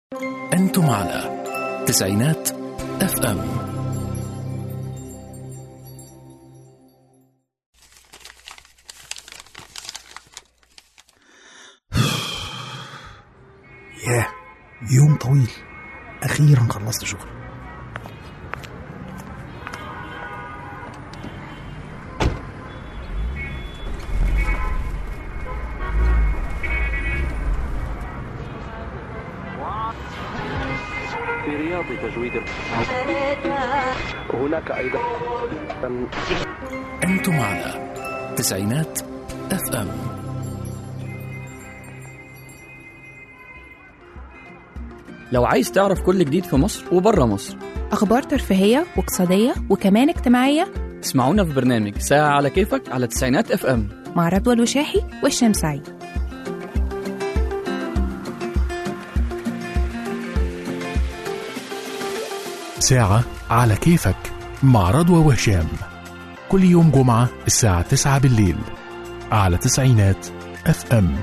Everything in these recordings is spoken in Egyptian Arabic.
أنتم على تسعينات اف ام ياه يوم طويل أخيرا خلصت شغل في رياض تجويد هناك أيضا أنتم على تسعينات اف ام لو عايز تعرف كل جديد في مصر وبره مصر أخبار ترفيهية واقتصادية وكمان اجتماعية اسمعونا في برنامج ساعة على كيفك على تسعينات اف ام مع رضوى الوشاحي والشام سعيد ساعة على كيفك مع رضوى وهشام كل يوم جمعة الساعة 9 بالليل على تسعينات اف ام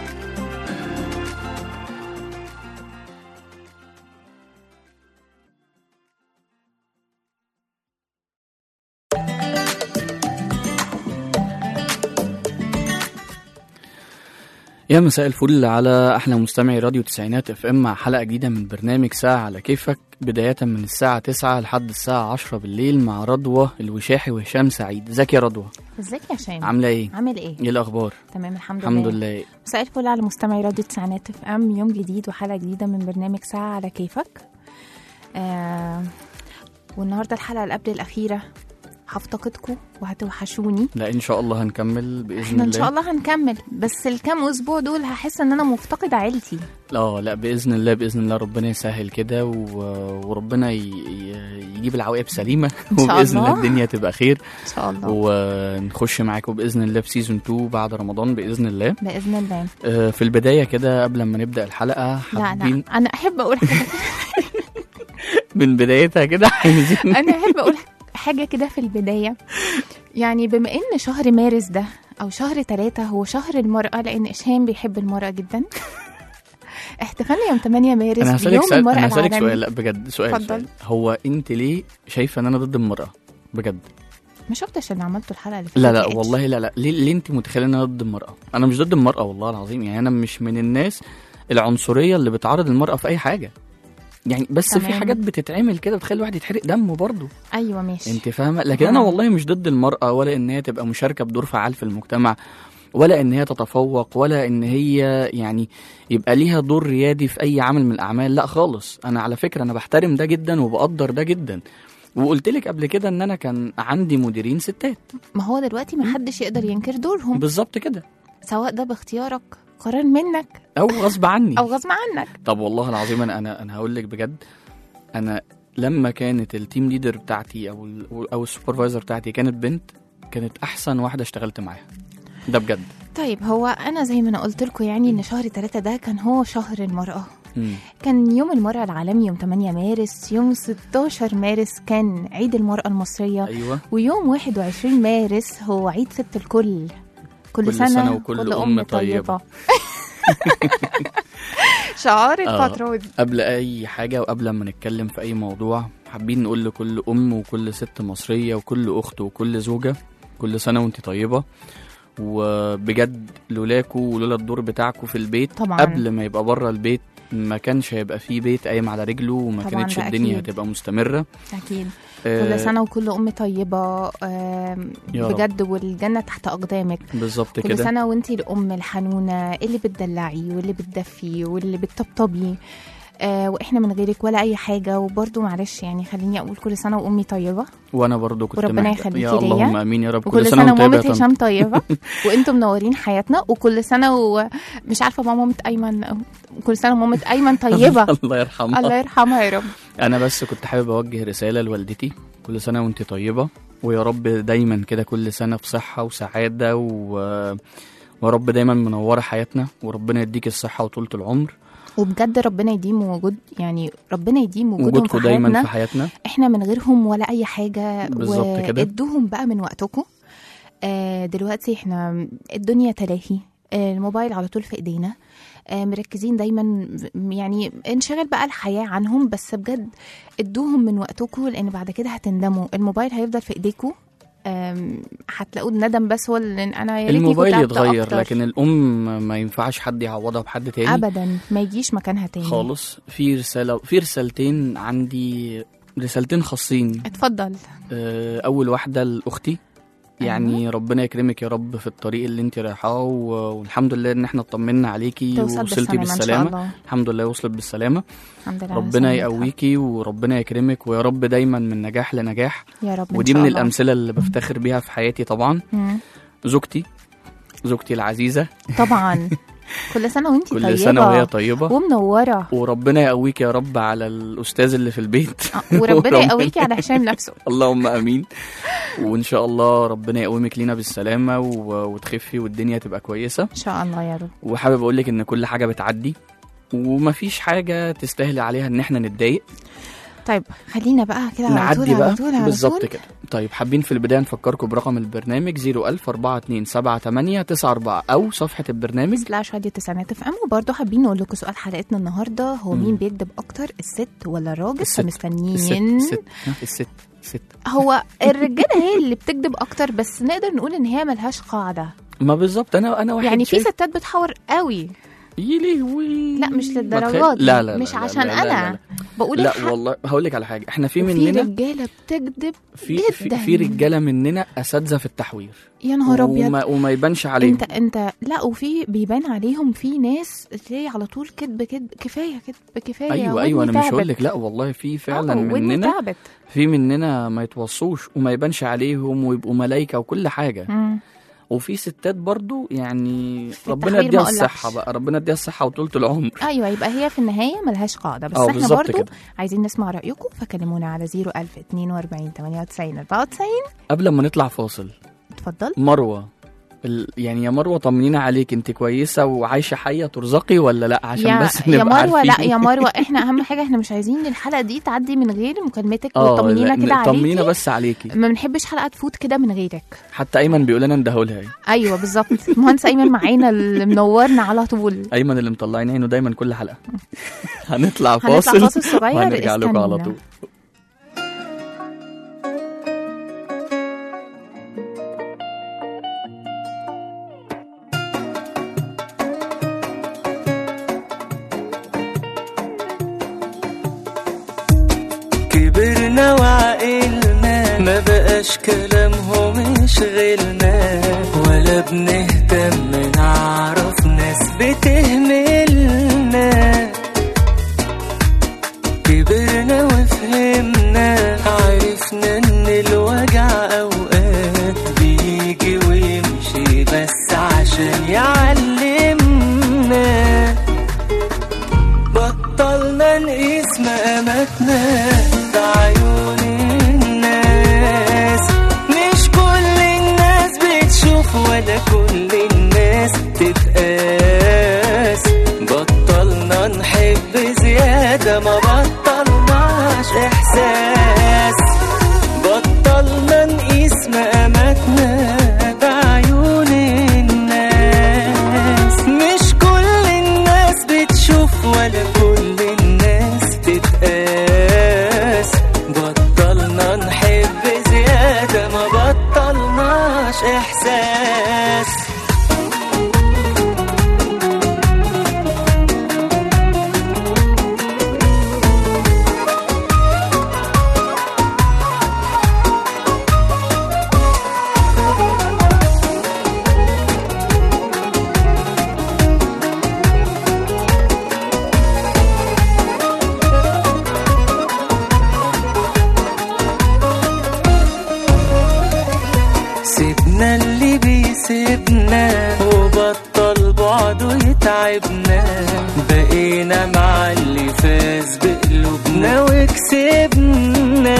يا مساء الفل على احلى مستمعي راديو تسعينات اف ام مع حلقة جديدة من برنامج ساعة على كيفك بداية من الساعة 9 لحد الساعة 10 بالليل مع رضوى الوشاحي وهشام سعيد ازيك يا رضوى ازيك يا شام عاملة ايه؟ عامل ايه؟ ايه الأخبار؟ تمام الحمد, الحمد لله لله مساء الفل على مستمعي راديو تسعينات اف ام يوم جديد وحلقة جديدة من برنامج ساعة على كيفك آه والنهاردة الحلقة اللي قبل الأخيرة هفتقدكم وهتوحشوني لا ان شاء الله هنكمل بإذن احنا ان شاء الله الله هنكمل بس الكام اسبوع دول هحس ان انا مفتقدة عيلتي اه لا بإذن الله بإذن الله ربنا يسهل كده و... وربنا ي... ي- يجيب العواقب سليمة إن شاء وبإذن الله. الله الدنيا تبقى خير ان شاء الله ونخش معاكم باذن الله في سيزون 2 بعد رمضان باذن الله بإذن الله آه، في البدايه كده قبل ما نبدا الحلقه لا حابين لا انا احب اقول حاجة من بدايتها كده عايزين انا احب اقول حاجه كده في البدايه يعني بما ان شهر مارس ده او شهر ثلاثة هو شهر المرأة لأن إشهام بيحب المرأة جدا احتفلنا يوم 8 مارس انا هسالك بيوم سؤال المرأة انا هسالك العالمي سؤال لا بجد سؤال, اتفضل. سؤال هو انت ليه شايفه ان انا ضد المراه بجد ما شفتش اللي عملته الحلقة اللي فاتت لا لا يا إتش. والله لا لا ليه, ليه انت متخيله ان انا ضد المراه انا مش ضد المراه والله العظيم يعني انا مش من الناس العنصريه اللي بتعارض المراه في اي حاجه يعني بس في تمام. حاجات بتتعمل كده بتخلي الواحد يتحرق دمه برضه أيوة ماشي انت فاهمه لكن انا آه. والله مش ضد المراه ولا ان هي تبقى مشاركه بدور فعال في المجتمع ولا ان هي تتفوق ولا ان هي يعني يبقى ليها دور ريادي في اي عمل من الاعمال لا خالص انا على فكره انا بحترم ده جدا وبقدر ده جدا وقلت لك قبل كده ان انا كان عندي مديرين ستات ما هو دلوقتي ما حدش يقدر ينكر دورهم بالظبط كده سواء ده باختيارك قرار منك او غصب عني أو غصب عنك طب والله العظيم انا انا انا هقول لك بجد انا لما كانت التيم ليدر بتاعتي او ال- او السوبرفايزر بتاعتي كانت بنت كانت احسن واحده اشتغلت معاها ده بجد طيب هو أنا زي ما أنا قلت لكم يعني إن شهر ثلاثة ده كان هو شهر المرأة مم. كان يوم المرأة العالمي يوم 8 مارس يوم 16 مارس كان عيد المرأة المصرية ايوه ويوم 21 مارس هو عيد ست الكل كل, كل سنة, سنة وكل أم طيبة. شعار آه. الفترة دي قبل اي حاجه وقبل ما نتكلم في اي موضوع حابين نقول لكل ام وكل ست مصريه وكل اخت وكل زوجه كل سنه وانت طيبه وبجد لولاكوا ولولا الدور بتاعكوا في البيت طبعاً. قبل ما يبقى بره البيت ما كانش هيبقى فيه بيت قايم على رجله وما طبعاً كانتش ده الدنيا أكيد. هتبقى مستمره أكيد آه، كل سنة وكل أم طيبة آم، يا رب. بجد والجنة تحت أقدامك بالظبط كل كده سنة وانتي الأم الحنونة اللي بتدلعي واللي بتدفي واللي بتطبطبي آه واحنا من غيرك ولا اي حاجه وبرده معلش يعني خليني اقول كل سنه وامي طيبه وانا برضو كنت وربنا محتاج- يخليكي يا ليا. اللهم امين يا رب وكل سنه وانت طيبة ومامة يا طنط. هشام طيبه وانتم منورين حياتنا وكل سنه ومش عارفه ماما مامة ايمن كل سنه ومامة ايمن طيبه الله يرحمها الله يرحمها يا رب انا بس كنت حابب اوجه رساله لوالدتي كل سنه وانت طيبه ويا رب دايما كده كل سنه بصحه وسعاده و... ورب دايما منوره حياتنا وربنا يديك الصحه وطولة العمر وبجد ربنا يديم وجود يعني ربنا يديم وجودهم وجودكم في دايما حياتنا في حياتنا احنا من غيرهم ولا اي حاجه بالظبط كده. وادوهم بقى من وقتكم آه دلوقتي احنا الدنيا تلاهي آه، الموبايل على طول في ايدينا آه، مركزين دايما يعني انشغل بقى الحياه عنهم بس بجد ادوهم من وقتكم لان بعد كده هتندموا الموبايل هيفضل في ايديكم آم، هتلاقوا الندم بس هو اللي انا يا ريتني كنت الموبايل تعبت يتغير أكتر. لكن الام ما ينفعش حد يعوضها بحد تاني ابدا ما يجيش مكانها تاني خالص في رساله في رسالتين عندي رسالتين خاصين اتفضل آه، اول واحده لاختي يعني ربنا يكرمك يا رب في الطريق اللي انت رايحاه و- والحمد لله ان احنا اطمنا عليكي توصل ووصلتي بالسلامه ان شاء بالسلامه الله الحمد لله وصلت بالسلامه الحمد لله على ربنا سلامتها. يقويكي وربنا يكرمك ويا رب دايما من نجاح لنجاح يا رب إن ودي شاء من الله. الامثله اللي بفتخر بيها في حياتي طبعا مم. زوجتي زوجتي العزيزه طبعا كل سنه وانت طيبه كل سنه وهي طيبه ومنوره وربنا يقويك يا رب على الاستاذ اللي في البيت آه، وربنا يقويكي على هشام نفسه اللهم امين وان شاء الله ربنا يقومك لينا بالسلامه و... وتخفي والدنيا تبقى كويسه ان شاء الله يا رب وحابب اقول لك ان كل حاجه بتعدي ومفيش حاجه تستاهل عليها ان احنا نتضايق طيب خلينا بقى كده على طول نعدي على بقى طول على بالظبط طول. كده طيب حابين في البدايه نفكركم برقم البرنامج 010427894 او صفحه البرنامج سلاش راديو تسعينات اف ام وبرضه حابين نقول لكم سؤال حلقتنا النهارده هو مم. مين بيكذب اكتر الست ولا الراجل الست. فمستنيين الست الست ها، الست الست هو الرجاله هي اللي بتكذب اكتر بس نقدر نقول ان هي ملهاش قاعده ما بالظبط انا انا واحد يعني في شايف- ستات بتحور قوي يلهوي لا مش ما للدرجات تخيل- دي لا لا مش لا عشان لا لا انا لا بقول لا, الحق لا والله هقول لك على حاجه احنا في في مننا رجاله بتكذب في في, جدا في رجاله مننا اساتذه في التحوير يا نهار ابيض وما, وما يبانش عليهم انت انت لا وفي بيبان عليهم في ناس تلاقي على طول كذب كذب كفايه كذب كفايه ايوه ايوه انا ودني مش هقول تعبت. لك لا والله في فعلا آه، ودني مننا تعبت في مننا ما يتوصوش وما يبانش عليهم ويبقوا ملايكه وكل حاجه مم. وفي ستات برضو يعني في ربنا التحوير يديها ما أقولكش. الصحه بقى ربنا يديها الصحه وطولة العمر ايوه يبقى هي في النهايه ملهاش قاعده بس اه احنا بالظبط برضو كده عايزين نسمع رايكم فكلمونا على 01000 42 98 94 قبل ما نطلع فاصل اتفضل مروه ال... يعني يا مروه طمنينا عليك انت كويسه وعايشه حيه ترزقي ولا لا عشان يا بس يا نبقى مروه لا عارفين. يا مروه احنا اهم حاجه احنا مش عايزين الحلقه دي تعدي من غير مكالمتك اه وتطمنينا لا، كده طمنينا عليكي بس عليكي ما بنحبش حلقه تفوت كده من غيرك حتى ايمن بيقول لنا ندهولها ايوه بالظبط المهندس ايمن معانا اللي منورنا على طول ايمن اللي مطلعين عينه دايما كل حلقه هنطلع هنطلع فاصل فاصل صغير وهنرجع لكم على استنونا. طول كبرنا وعقلنا ما بقاش كلامهم يشغلنا ولا بنهتم نعرف ناس بتهملنا كبرنا وفهمنا عرفنا ان الوجع اوقات بيجي ويمشي بس عشان يعلمنا بطلنا نقيس مقاماتنا بعيون الناس مش كل الناس بتشوف ولا كل الناس تتقاس بطلنا نحب زيادة ما بطلناش إحساس بطلنا نقيس مقاماتنا بعيون الناس مش كل الناس بتشوف ولا كل الناس تتقاس بطلنا نحب زيادة ما بطلناش إحساس سيبنا اللي بيسيبنا وبطل بعده يتعبنا بقينا مع اللي فاز بقلوبنا وكسبنا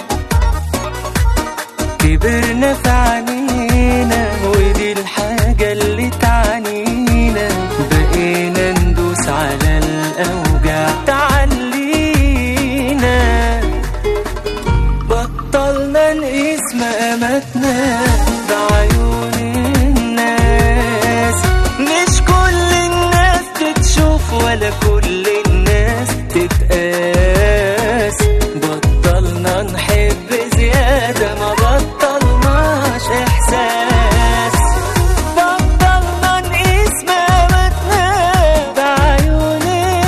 كبرنا في عينينا ودي الحاجة اللي تعنينا بقينا ندوس على الأوجع تعلينا بطلنا نقيس مقاماتنا بعيون الناس كل الناس تتقاس بطلنا نحب زيادة ما بطلناش إحساس بطلنا نقيس مامتنا بعيون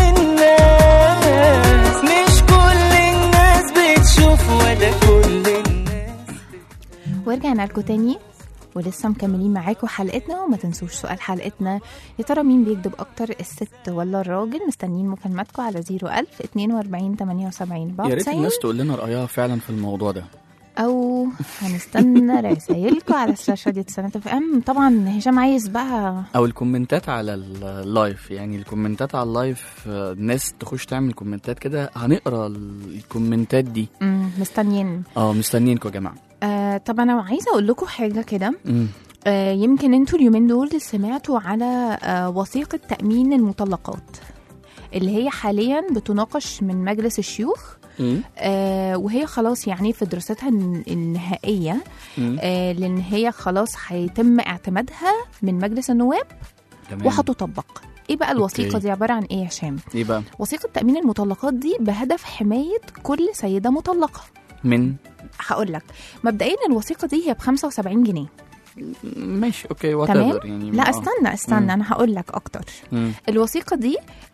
الناس مش كل الناس بتشوف ولا كل الناس ورجعنا لكم تاني ولسه مكملين معاكم حلقتنا وما تنسوش سؤال حلقتنا يا ترى مين بيكذب اكتر الست ولا الراجل مستنيين مكالماتكم على 01000 42 78 يا ريت 94 الناس تقول لنا رايها فعلا في الموضوع ده او هنستنى رسايلكم على سلاش راديو سنة اف ام طبعا هشام عايز بقى او الكومنتات على اللايف يعني الكومنتات على اللايف آه، الناس تخش تعمل كومنتات كده هنقرا ال- الكومنتات دي مم، مستنيين اه مستنيينكم يا جماعه آه طب انا عايزه اقول لكم حاجه كده مم. آه يمكن انتوا اليومين دول سمعتوا على آه وثيقه تامين المطلقات اللي هي حاليا بتناقش من مجلس الشيوخ مم. آه وهي خلاص يعني في دراستها الن- النهائيه مم. آه لان هي خلاص هيتم اعتمادها من مجلس النواب تمام وهتطبق ايه بقى الوثيقه أوكي. دي عباره عن ايه يا هشام ايه بقى وثيقه تامين المطلقات دي بهدف حمايه كل سيده مطلقه من هقول لك مبدئيا الوثيقه دي هي ب 75 جنيه ماشي اوكي وات تمام؟ يعني لا آه. استنى استنى مم. انا هقول لك اكتر مم. الوثيقه دي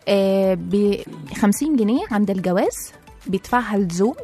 ب 50 جنيه عند الجواز بيدفعها الزوج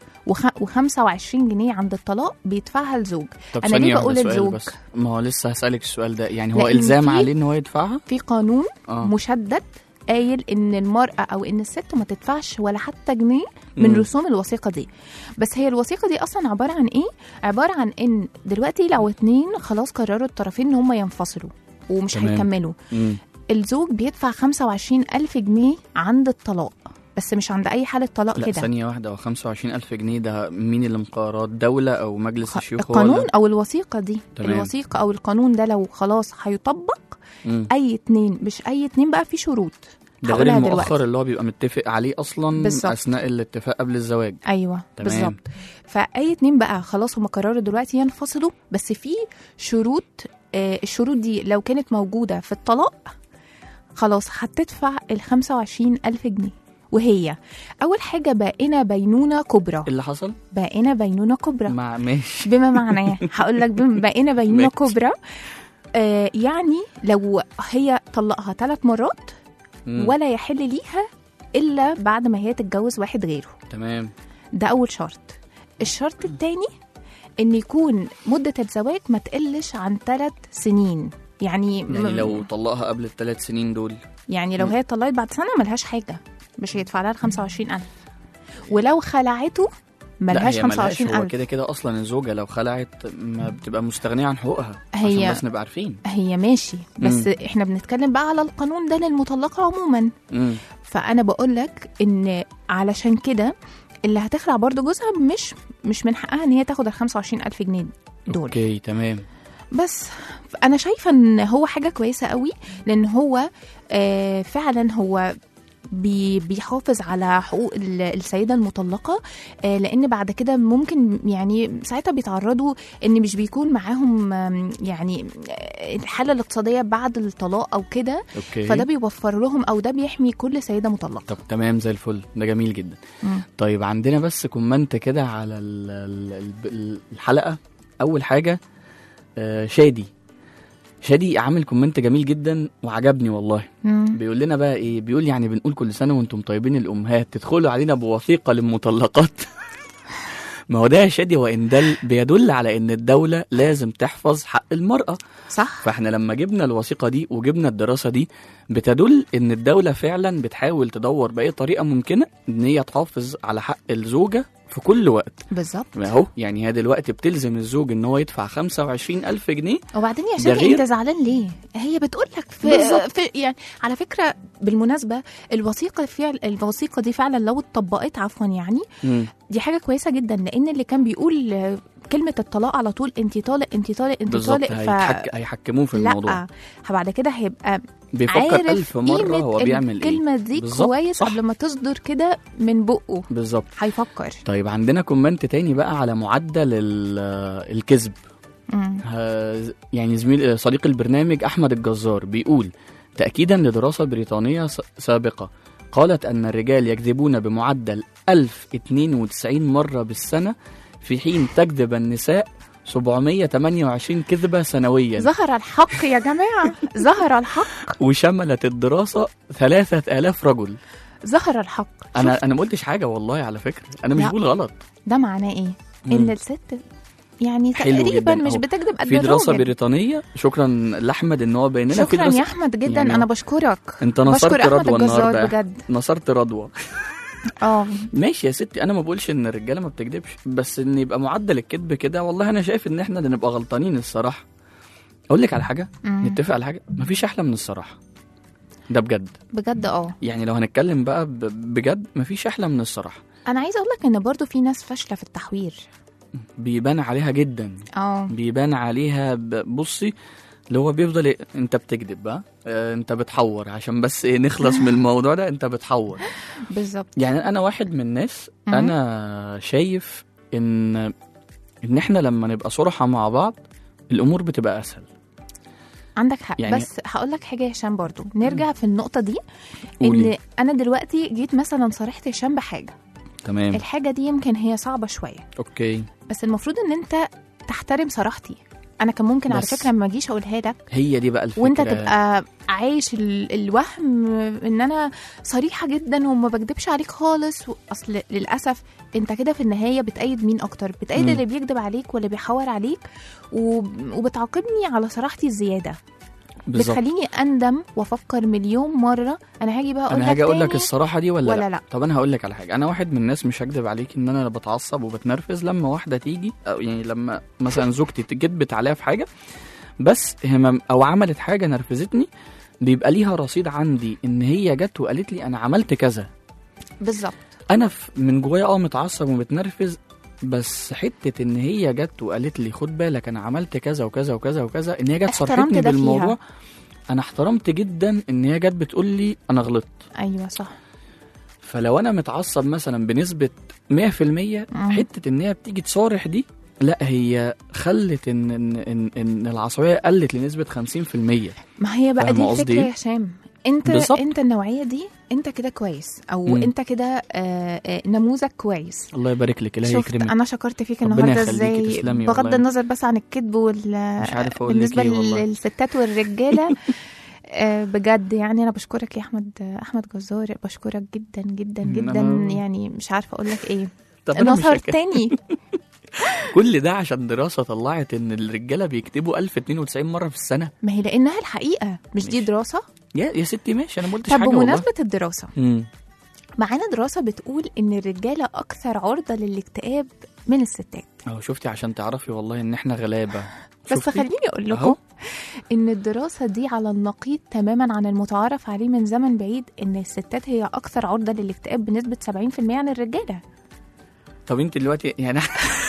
و25 جنيه عند الطلاق بيدفعها الزوج طب أنا ثانية ليه واحدة بقول سؤال الزوج؟ بس ما هو لسه هسألك السؤال ده يعني هو لأن إلزام في- عليه إن هو يدفعها؟ في قانون اه مشدد قايل ان المراه او ان الست ما تدفعش ولا حتى جنيه من مم. رسوم الوثيقه دي بس هي الوثيقه دي اصلا عباره عن ايه عباره عن ان دلوقتي لو اتنين خلاص قرروا الطرفين ان هم ينفصلوا ومش تمام. هيكملوا مم. الزوج بيدفع 25 ألف جنيه عند الطلاق بس مش عند أي حالة طلاق لا كده ثانية واحدة هو 25000 جنيه ده مين اللي مقررات الدولة أو مجلس الشيوخ هو القانون اللي- أو الوثيقة دي تمام. الوثيقة أو القانون ده لو خلاص هيطبق مم. أي اتنين مش أي اتنين بقى في شروط ده غير هقولها المؤخر دلوقتي. اللي هو بيبقى متفق عليه أصلا بالظبط. أثناء الاتفاق قبل الزواج أيوة تمام. بالظبط فأي اتنين بقى خلاص هم قرروا دلوقتي ينفصلوا بس في شروط آه الشروط دي لو كانت موجودة في الطلاق خلاص هتدفع ال 25 ألف جنيه وهي أول حاجة بائنة بينونة كبرى اللي حصل؟ بائنة بينونة كبرى مع ماشي بما معناه هقول لك بما بقينا بينونة ماشي. كبرى آه يعني لو هي طلقها ثلاث مرات مم. ولا يحل ليها الا بعد ما هي تتجوز واحد غيره تمام ده اول شرط الشرط الثاني ان يكون مده الزواج ما تقلش عن ثلاث سنين يعني يعني م- لو طلقها قبل الثلاث سنين دول يعني لو هي اتطلقت بعد سنه ملهاش حاجه مش هيدفع لها ال 25000 ولو خلعته ملهاش لا هي ملهاش هو 25000 كده كده أصلا الزوجة لو خلعت ما بتبقى مستغنية عن حقوقها هي- عشان بس نبقى عارفين هي ماشي بس مم. احنا بنتكلم بقى على القانون ده للمطلقه عموما مم. فانا بقول لك ان علشان كده اللي هتخلع برضه جوزها مش مش من حقها ان هي تاخد ال 25000 جنيه دول أوكي تمام بس انا شايفه ان هو حاجه كويسه قوي لان هو آه فعلا هو بي بيحافظ على حقوق ال- السيده المطلقه آه لان بعد كده ممكن يعني ساعتها بيتعرضوا ان مش بيكون معاهم آم، يعني آه، الحاله الاقتصاديه بعد الطلاق او كده أوكي فده بيوفر لهم او ده بيحمي كل سيده مطلقه طب تمام زي الفل ده جميل جدا مم. طيب عندنا بس كومنت كده على ال- ال- ال- الحلقة أول حاجة آه، شادي شادي عامل كومنت جميل جدا وعجبني والله مم. بيقول لنا بقى ايه بيقول يعني بنقول كل سنة وانتم طيبين الأمهات تدخلوا علينا بوثيقة للمطلقات ما هو ده يا شادي هو إن دل بيدل على ان الدولة لازم تحفظ حق المرأة صح فاحنا لما جبنا الوثيقة دي وجبنا الدراسة دي بتدل ان الدولة فعلا بتحاول تدور بأي طريقة ممكنة ان هي تحافظ على حق الزوجة في كل وقت بالظبط ما هو يعني هي دلوقتي بتلزم الزوج ان هو يدفع 25 ألف جنيه وبعدين يا ده شادي غير- انت زعلان ليه؟ هي بتقول لك في, بالظبط. في يعني على فكره بالمناسبه الوثيقه فعل الوثيقه دي فعلا لو اتطبقت عفوا يعني دي حاجه كويسه جدا لان اللي كان بيقول آه، كلمه الطلاق على طول انت طالق انت طالق انت بالظبط طالق هيتحك... هيحكموه في الموضوع لا بعد كده هيبقى بيفكر عارف ألف مرة قيمة هو بيعمل ايه الكلمه دي بالظبط، كويس صح. قبل ما تصدر كده من بقه بالظبط هيفكر طيب عندنا كومنت تاني بقى على معدل ال- الكذب مم. ه- يعني زميل صديق البرنامج احمد الجزار بيقول تاكيدا لدراسه بريطانيه س- سابقه قالت أن الرجال يكذبون بمعدل 1092 مرة بالسنة في حين تكذب النساء 728 كذبة سنويا ظهر الحق يا جماعة ظهر الحق وشملت الدراسة 3000 رجل ظهر الحق أنا شوف، أنا ما قلتش حاجة والله على فكرة أنا مش لا. بقول غلط ده معناه ايه مم. ان الست يعني حلو تقريبا جداً. مش أهو. بتكذب قد في دراسة الراجل. بريطانية شكرا لأحمد إن هو بين لنا في شكرا دراسة يا احمد جدا يعني انا بشكرك أنت نصرت بشكر احمد رضوى الجزار النهاردة بجد نصرت رضوى اه ماشي يا ستي انا ما بقولش ان الرجاله ما بتكذبش بس ان يبقى معدل الكذب كده والله انا شايف ان احنا اللي نبقى غلطانين الصراحه اقول لك على حاجه مم. نتفق على حاجه مفيش احلى من الصراحه ده بجد بجد اه يعني لو هنتكلم بقى ب- بجد مفيش احلى من الصراحه انا عايزه اقول لك ان برضو في ناس فاشله في التحوير بيبان عليها جدا اه بيبان عليها ب- بصي اللي هو بيفضل إيه؟ انت بتكذب بقى آه، انت بتحور عشان بس ايه نخلص من الموضوع ده انت بتحور بالظبط يعني انا واحد من الناس مم. انا شايف ان ان احنا لما نبقى صراحه مع بعض الامور بتبقى اسهل عندك حق يعني- بس هقول لك حاجه يا هشام برضو نرجع في النقطه دي قولي. ان انا دلوقتي جيت مثلا صارحت هشام بحاجه تمام الحاجه دي يمكن هي صعبه شويه اوكي بس المفروض ان انت تحترم صراحتي انا كان ممكن على بس- فكره ما اجيش اقولها لك هي دي بقى الفكره وانت تبقى عايش ال- الوهم ان انا صريحه جدا وما بكدبش عليك خالص و- اصل للاسف انت كده في النهايه بتأيد مين اكتر بتأيد مم. اللي بيكذب عليك واللي بيحور عليك وب- وبتعاقبني على صراحتي الزياده بالظبط بتخليني اندم وافكر مليون مره انا هاجي بقى اقول انا هاجي اقول لك تاني الصراحه دي ولا, ولا لا. طب انا هقول لك على حاجه انا واحد من الناس مش هكدب عليك ان انا بتعصب وبتنرفز لما واحده تيجي او يعني لما مثلا زوجتي تكدبت عليا في حاجه بس هي مم- او عملت حاجه نرفزتني بيبقى ليها رصيد عندي ان هي جت وقالت لي انا عملت كذا بالظبط انا في- من جوايا اه متعصب ومتنرفز بس حته ان هي جت وقالت لي خد بالك انا عملت كذا وكذا وكذا وكذا ان هي جت احترمت صرحتني ده فيها. بالموضوع انا احترمت جدا ان هي جت بتقول لي انا غلطت ايوه صح فلو انا متعصب مثلا بنسبه 100% مم. حته ان هي بتيجي تصارح دي لا هي خلت ان ان ان, إن العصبيه قلت لنسبه 50% ما هي بقى دي فاهمة قصدي الفكره إيه؟ يا هشام انت بالظبط. انت النوعيه دي انت كده كويس او مم. انت كده آه، آه، نموذج كويس الله يبارك لك الله شفت يكرمك انا شكرت فيك ربنا النهارده يخليكي، ازاي تسلمي بغض والله. النظر بس عن الكذب وال مش عارف اقول لك بالنسبه ايه والله للستات والرجاله آه، بجد يعني انا بشكرك يا احمد احمد جزار بشكرك جدا جدا مم، جدا أنا- يعني مش عارفه اقول لك ايه طب انا مش هك- نصرتني كل ده عشان دراسه طلعت ان الرجاله بيكتبوا 1092 مره في السنه ما هي لانها الحقيقه مش دي ماشي. دراسه يا يا ستي ماشي انا ما قلتش طب حاجه والله بمناسبه الدراسه مم. معانا دراسه بتقول ان الرجاله اكثر عرضه للاكتئاب من الستات اهو شفتي عشان تعرفي والله ان احنا غلابه بس شفتي؟ خليني اقول أهو. لكم ان الدراسه دي على النقيض تماما عن المتعارف عليه من زمن بعيد ان الستات هي اكثر عرضه للاكتئاب بنسبه 70% عن الرجاله طب انت دلوقتي يعني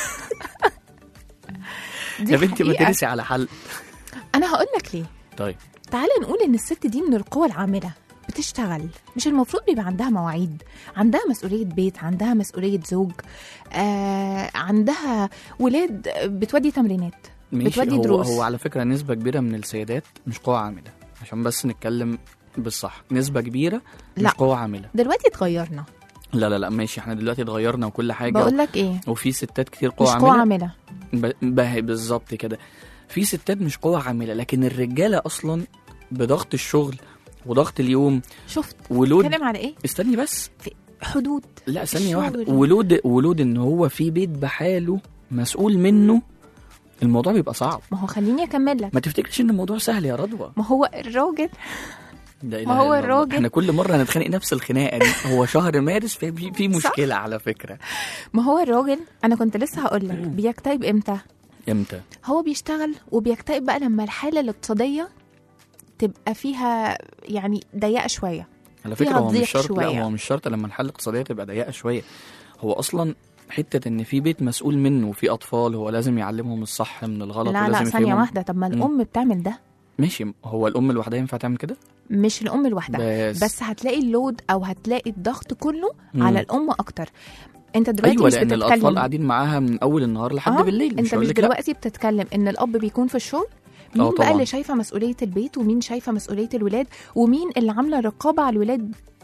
دي يا بنتي ما حقيقة. ترسي على حل انا هقول لك ليه طيب تعالى نقول ان الست دي من القوى العامله بتشتغل مش المفروض بيبقى عندها مواعيد عندها مسؤولية بيت عندها مسؤولية زوج آه عندها ولاد بتودي تمرينات ماشي بتودي هو دروس. هو على فكره نسبه كبيره من السيدات مش قوة عامله عشان بس نتكلم بالصح نسبه كبيره مش لا. قوة عامله دلوقتي اتغيرنا لا لا لا ماشي احنا دلوقتي اتغيرنا وكل حاجه بقول لك ايه وفي ستات كتير قوة مش قوى عامله عامله ب- ب- بالظبط كده في ستات مش قوة عامله لكن الرجاله اصلا بضغط الشغل وضغط اليوم شفت ولود اتكلم على ايه استني بس حدود لا ثانية واحدة الشغل. ولود ولود ان هو في بيت بحاله مسؤول منه الموضوع بيبقى صعب ما هو خليني اكمل لك ما تفتكرش ان الموضوع سهل يا رضوى ما هو الراجل لا ما إله هو إلا الله. الراجل- احنا كل مرة هنتخانق نفس الخناقة دي هو شهر مارس في في- في مشكلة على فكرة ما هو الراجل انا كنت لسه هقول لك بيكتئب امتى امتى هو بيشتغل وبيكتئب بقى لما الحاله الاقتصاديه تبقى فيها يعني ضيقه شويه على فيها فكرة هو ضيق مش شرط شوية. لا هو مش شرط لما الحالة الاقتصادية تبقى ضيقة شوية هو اصلا حتة ان في بيت مسؤول منه وفي اطفال هو لازم يعلمهم الصح من الغلط لا ولازم لا ثانيه يفهمهم- واحده طب ما مم. الام بتعمل ده ماشي هو الام لوحدها ينفع تعمل كده مش الام لوحدها بس, بس هتلاقي اللود او هتلاقي الضغط كله مم. على الام اكتر انت دلوقتي ايوه مش لان الاطفال بتتكلم قاعدين معاها من اول النهار لحد آه، بالليل انت مش مش هقول لك لا دلوقتي بتتكلم ان الاب بيكون في الشغل آه، مين بقى طبعاً. اللي شايفه مسؤوليه البيت ومين شايفه مسؤوليه الولاد ومين اللي عامله رقابه على الولاد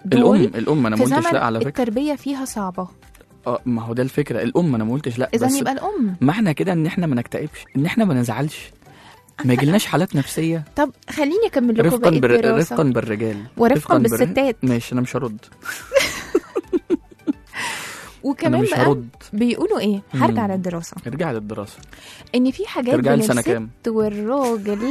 دول الام الام انا في ما قلتش زمن لا على فكره التربيه فيها صعبه اه ما هو ده الفكره الام انا ما قلتش لا اذا بس يبقى الام ما احنا كده ان احنا ما نكتئبش ان احنا ما نزعلش ما يجيلناش حالات نفسيه طب خليني اكمل لكم رفقا باقي بر... الدراسه رفقا بالرجال ورفقا بر- بالستات. ماشي انا مش هرد انا وكمان مش بقى هرد بيقولوا ايه هرجع مم. للدراسه ارجع للدراسه ان في حاجات ترجعي بين لسنة الست كام؟ والراجل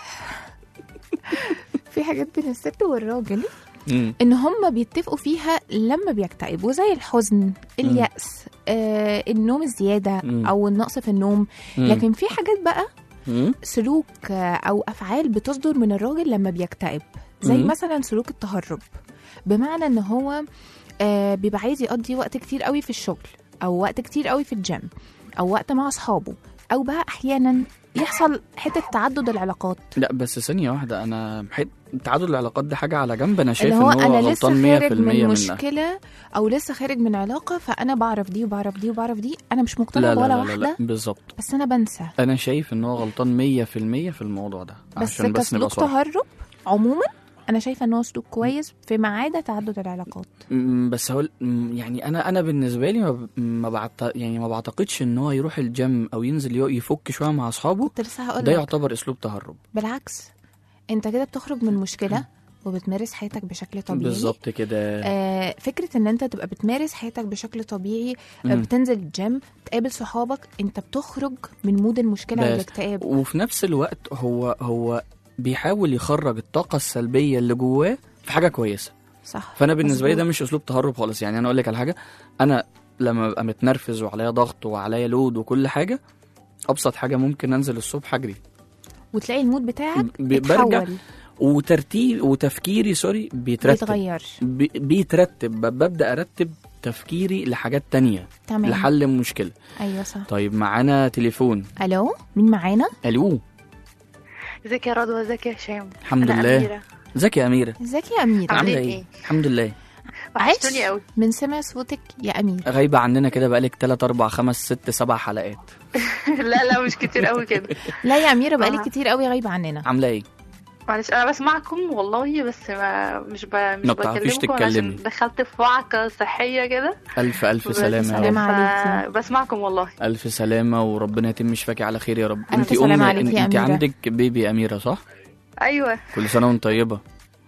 في حاجات بين الست والراجل مم. ان هم بيتفقوا فيها لما بيكتئبوا زي الحزن اليأس آه النوم الزيادة مم. او النقص في النوم مم. لكن في حاجات بقى مم. سلوك آه، او افعال بتصدر من الراجل لما بيكتئب زي مم. مثلا سلوك التهرب بمعنى ان هو آه بيبقى عايز يقضي وقت كتير قوي في الشغل او وقت كتير قوي في الجيم او وقت مع اصحابه او بقى احيانا يحصل حته تعدد العلاقات لا بس ثانيه واحده انا حت... تعادل العلاقات دي حاجه على جنب انا شايف اللي هو ان هو انا لسه غلطان 100% خارج من منها مشكله او لسه خارج من علاقه فانا بعرف دي وبعرف دي وبعرف دي انا مش لا مقتنعه لا ولا لا, لا, واحده لا بالظبط بس انا بنسى انا شايف ان هو غلطان 100% في الموضوع ده بس عشان بس نبقى كسلوك صراحة. تهرب عموما انا شايفه ان هو سلوك كويس فيما عدا تعدد العلاقات م- بس هو م- يعني انا انا بالنسبه لي ما ب- ما بعت يعني ما بعتقدش ان هو يروح الجيم او ينزل يق- يفك شويه مع اصحابه كنت لسه هقول ده لك يعتبر اسلوب تهرب بالعكس انت كده بتخرج من مشكله وبتمارس حياتك بشكل طبيعي بالظبط كده آه فكره ان انت تبقى بتمارس حياتك بشكل طبيعي آه مم. بتنزل الجيم تقابل صحابك انت بتخرج من مود المشكله بس. والاكتئاب وفي نفس الوقت هو هو بيحاول يخرج الطاقه السلبيه اللي جواه في حاجه كويسه صح فانا بالنسبه لي ده مظبوط. مش اسلوب تهرب خالص يعني انا اقول لك على حاجه انا لما ببقى متنرفز وعليا ضغط وعليا لود وكل حاجه ابسط حاجه ممكن انزل الصبح اجري وتلاقي المود بتاعك ب- برجع اتحول وترتيب وتفكيري سوري بيترتب بيتغير بي- بيترتب ب- ببدا ارتب تفكيري لحاجات تانية تمام لحل مشكله ايوه صح طيب معانا تليفون الو مين معانا الو ازيك يا رضوى ازيك يا هشام الحمد أنا لله أميرة. ازيك يا اميره ازيك يا اميره عاملة عامله إيه؟ ايه الحمد لله وحشتوني قوي من سمع صوتك يا امير غايبه عننا كده بقالك 3 4 5 6 7 حلقات لا لا مش كتير قوي كده لا يا اميره بقالك آه. كتير قوي غايبه عننا عامله ايه معلش انا بسمعكم والله بس ما مش ب... مش ما بتعرفيش بكلمكم تتكلمي. عشان دخلت في وعكه صحيه كده الف الف بس سلامه يا سلامة رب عليكي. بسمعكم والله الف سلامه وربنا يتم شفاكي على خير يا رب ألف انت سلامة ام عليكي يا انت أميرة. عندك بيبي اميره صح ايوه كل سنه وانت طيبه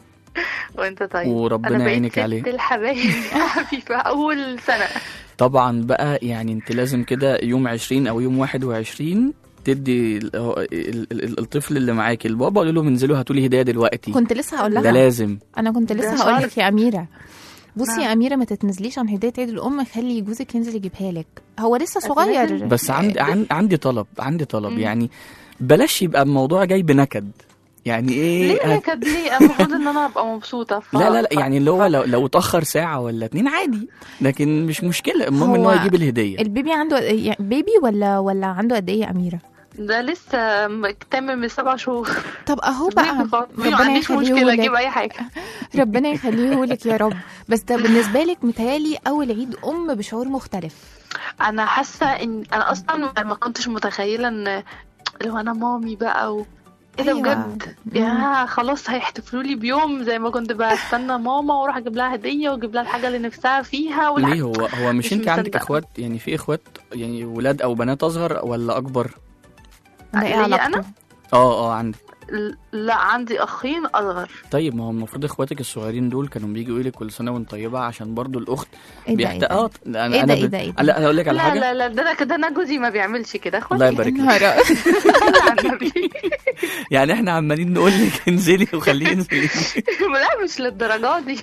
وانت طيب وربنا انا بقيت يعينك ست عليه. الحبايب في اول سنه طبعا بقى يعني انت لازم كده يوم 20 او يوم 21 تدي ال- هو- ال- ال- الطفل اللي معاكي البابا قولي لهم انزلوا هاتوا لي هديه دلوقتي كنت لسه هقول ده لها لازم انا كنت ده لسه هقول شرط. لك يا اميره بصي نعم. يا اميره ما تتنزليش عن هديه عيد الام خلي جوزك ينزل يجيبها لك هو لسه صغير لازم. بس عندي عن- عندي طلب عندي طلب مم. يعني بلاش يبقى الموضوع جاي بنكد يعني ايه ليه هت- كانت ليه المفروض ان انا ابقى مبسوطه ف... لا لا لا ف- يعني اللي هو لو لو اتاخر ساعه ولا اتنين عادي لكن مش مشكله المهم ان هو هو يجيب الهديه البيبي عنده يعني بيبي ولا ولا عنده قد ايه يا اميره ده لسه م- تامن من سبع شهور طب اهو بقى ما ربنا عنديش مشكله اجيب يخليه اي حاجه ربنا يخليه لك يا رب بس ده بالنسبه لك متهيألي اول عيد ام بشعور مختلف انا حاسه ان انا اصلا ما كنتش متخيله ان لو انا مامي بقى و... ايه ده أيوة. بجد يا خلاص هيحتفلوا لي بيوم زي ما كنت بستنى ماما واروح اجيب لها هديه واجيب لها الحاجه اللي نفسها فيها والح... ليه هو هو مش مش انت عندك مصدقة. اخوات يعني في اخوات يعني ولاد او بنات اصغر ولا اكبر ده ايه ليا علاقته أنا؟ اه اه عندك ل- لا عندي اخين اصغر طيب ما هو المفروض اخواتك الصغيرين دول كانوا بيجوا يقولوا لك كل سنه وانت طيبه عشان برضو الاخت ايه ده ايه بيحت... ده اه انا إيه ده انا إيه ب- ده إيه ده؟ لا انا اقول لك على لا حاجه لا لا ده انا كده انا جوزي ما بيعملش كده اخواتي الله يبارك لك نهار على النبي. يعني احنا عمالين نقول لك انزلي وخليه ينزل لا مش للدرجه دي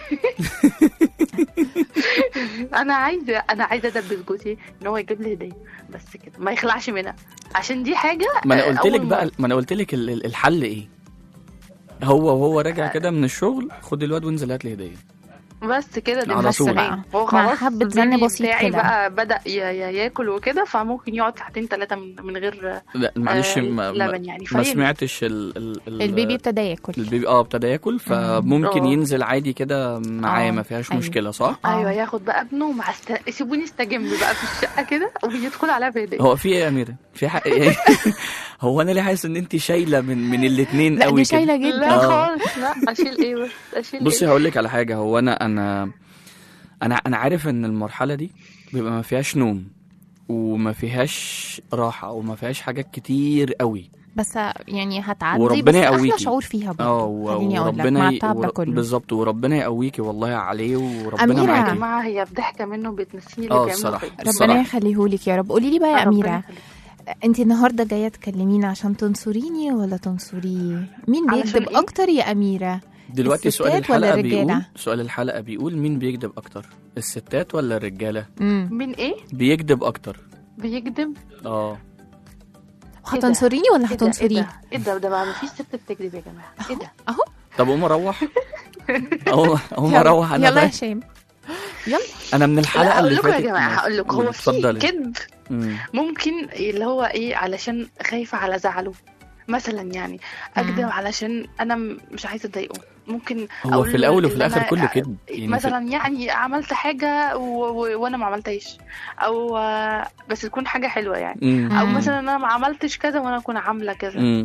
انا عايزه انا عايزه ادبس جوزي ان هو يجيب لي هديه بس كده ما يخلعش منها عشان دي حاجه ما انا آه، قلت لك أول بقى مرة. ما انا قلت لك ال- ال- الحل ايه هو وهو راجع كده من الشغل خد الواد وانزل هات لي هديه بس كده دي على بس طول. بقى. هو مع خلاص حبة زن البيبي بسيط بتاعي كده. بقى بدا ي- ي- ياكل وكده فممكن يقعد ساعتين ثلاثه من, من غير لا معلش آه، ما, ما, لبن يعني ما فاهم؟ سمعتش ال ال ال البيبي ابتدى ياكل البيبي اه ابتدى ياكل فممكن آه. ينزل عادي كده معايا آه، ما فيهاش أيوة. مشكله صح آه. ايوه ياخد بقى ابنه مع است... سيبوني استجم بقى في الشقه كده ويدخل عليها بهديه هو في ايه يا اميره في حق يعني هو انا ليه حاسس ان انت شايله من من الاثنين لا قوي دي كده شايله جدا لا آه. خالص لا اشيل ايه بس اشيل بصي ايه هقول لك على حاجه هو انا انا انا انا عارف ان المرحله دي بيبقى ما فيهاش نوم وما فيهاش راحه وما فيهاش حاجات كتير قوي بس يعني هتعدي وربنا بس احلى يقويكي. شعور فيها برضه اه و- خليني اقول لك وربنا مع ي- التعب ده ور- كله بالظبط وربنا يقويكي والله عليه وربنا أميرة. يا معاكي جماعه هي بضحكه منه بتنسيني اللي اه بيعمله الصراحه فيا. ربنا الصراحه يخليهولك يا رب قولي لي بقى يا ربنا اميره يخليك. انت النهارده جايه تكلمينا عشان تنصريني ولا تنصريه مين علشان بيكذب إيه؟ اكتر يا اميره دلوقتي سؤال الستات ولا الحلقه بيقول الرجالة؟ سؤال الحلقه بيقول مين بيكذب اكتر الستات ولا الرجاله امم مين ايه بيكذب اكتر بيكذب اه هتنصريني ولا ايه ده ايه هتنصريه ده ايه ده ده بقى مفيش ست بتكذب يا جماعه ايه ده اهو طب قوم اروح قوم قوم يلا. اروح انا يلا يا بقى. هشام يلا انا من الحلقه لا هقول اللي لكم يا فاتت جماعه هقول لكم هو في اتفضلي كذب مم. ممكن اللي هو ايه علشان خايفه على زعله مثلا يعني اكذب مم. علشان انا م- مش عايزه اضايقه ممكن هو أقول في له الاول وفي اللي الاخر أنا- كله كذب يعني في- مثلا يعني عملت حاجه و... و... وانا ما عملتهاش او آه، بس تكون حاجه حلوه يعني مم. او مم. مثلا انا ما عملتش كذا وانا اكون عامله كذا مم.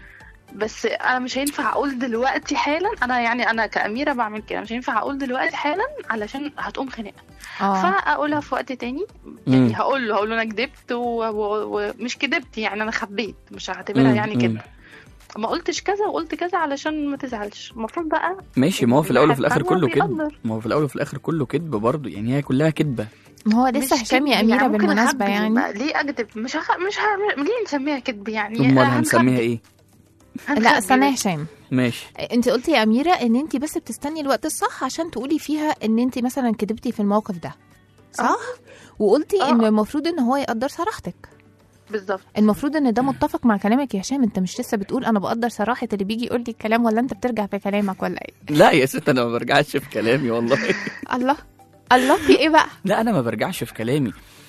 بس انا مش هينفع اقول دلوقتي حالا انا يعني انا كاميره بعمل كده مش هينفع اقول دلوقتي حالا علشان هتقوم خناقه اه فاقولها في وقت تاني مم. يعني هقول له هقول له انا كدبت و- و- ومش كدبت يعني انا خبيت مش هعتبرها مم. يعني مم. كده ما قلتش كذا وقلت كذا علشان ما تزعلش المفروض بقى ماشي ما هو في الاول وفي الاخر الواحد كله فاهمة كذب بيقدر. ما هو في الاول وفي الاخر كله كذب برضه يعني هي كلها كذبه ما هو لسه مش هشام يا كدب، اميره يعني ممكن بالمناسبه أخبي يعني بقى. ليه اكذب مش هخ... مش ه... ليه نسميها كذب يعني امال هنخبي. هنسميها ايه لا هنخبي استنى يا بس. هشام ماشي انت قلتي يا اميره ان انت بس بتستني الوقت الصح عشان تقولي فيها ان انت مثلا كدبتي في الموقف ده صح وقلتي آه. ان المفروض ان هو يقدر صراحتك بالظبط المفروض ان ده متفق مع كلامك يا هشام انت مش لسه بتقول انا بقدر صراحه اللي بيجي يقول لي الكلام ولا انت بترجع في كلامك ولا ايه لا يا ست انا ما برجعش في كلامي والله الله الله في ايه بقى لا انا ما برجعش في كلامي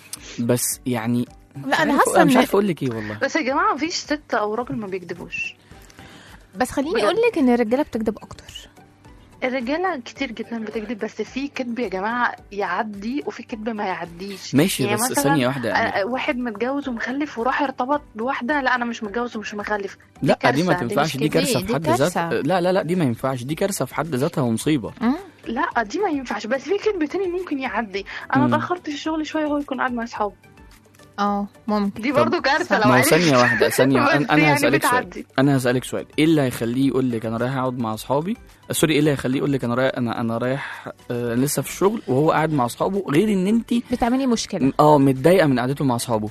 بس يعني لا انا عارف- حاسه مش ان عارف اقول لك ايه والله بس يا جماعه مفيش ست او راجل ما بيكذبوش بس خليني بجد. اقول لك ان الرجاله بتكذب اكتر الرجاله كتير جدا بتكذب بس في كذب يا جماعه يعدي وفي كذب ما يعديش ماشي يعني بس مثلاً ثانيه واحده يعني آه، واحد متجوز ومخلف وراح ارتبط بواحده لا انا مش متجوز ومش مخلف لا دي ما كارثة، دي تنفعش مش دي كده، كارثه دي في حد كارثة. ذاتها لا لا لا دي ما ينفعش دي كارثه في حد ذاتها ومصيبه مم. لا دي ما ينفعش بس في كذب تاني ممكن يعدي انا مم. اتاخرت في الشغل شويه هو يكون قاعد مع اصحابه اه ممكن دي طب- برضو كارثه لو ما هو عرف ثانيه واحده ثانيه بس انا, أنا يعني هسالك سؤال بتعدي. انا هسالك سؤال ايه اللي هيخليه يقول لك انا رايح اقعد مع اصحابي آه، سوري ايه اللي هيخليه يقول لك انا رايح انا انا رايح آه لسه في الشغل وهو قاعد مع اصحابه غير ان انت بتعملي مشكله اه متضايقه من قعدته مع اصحابه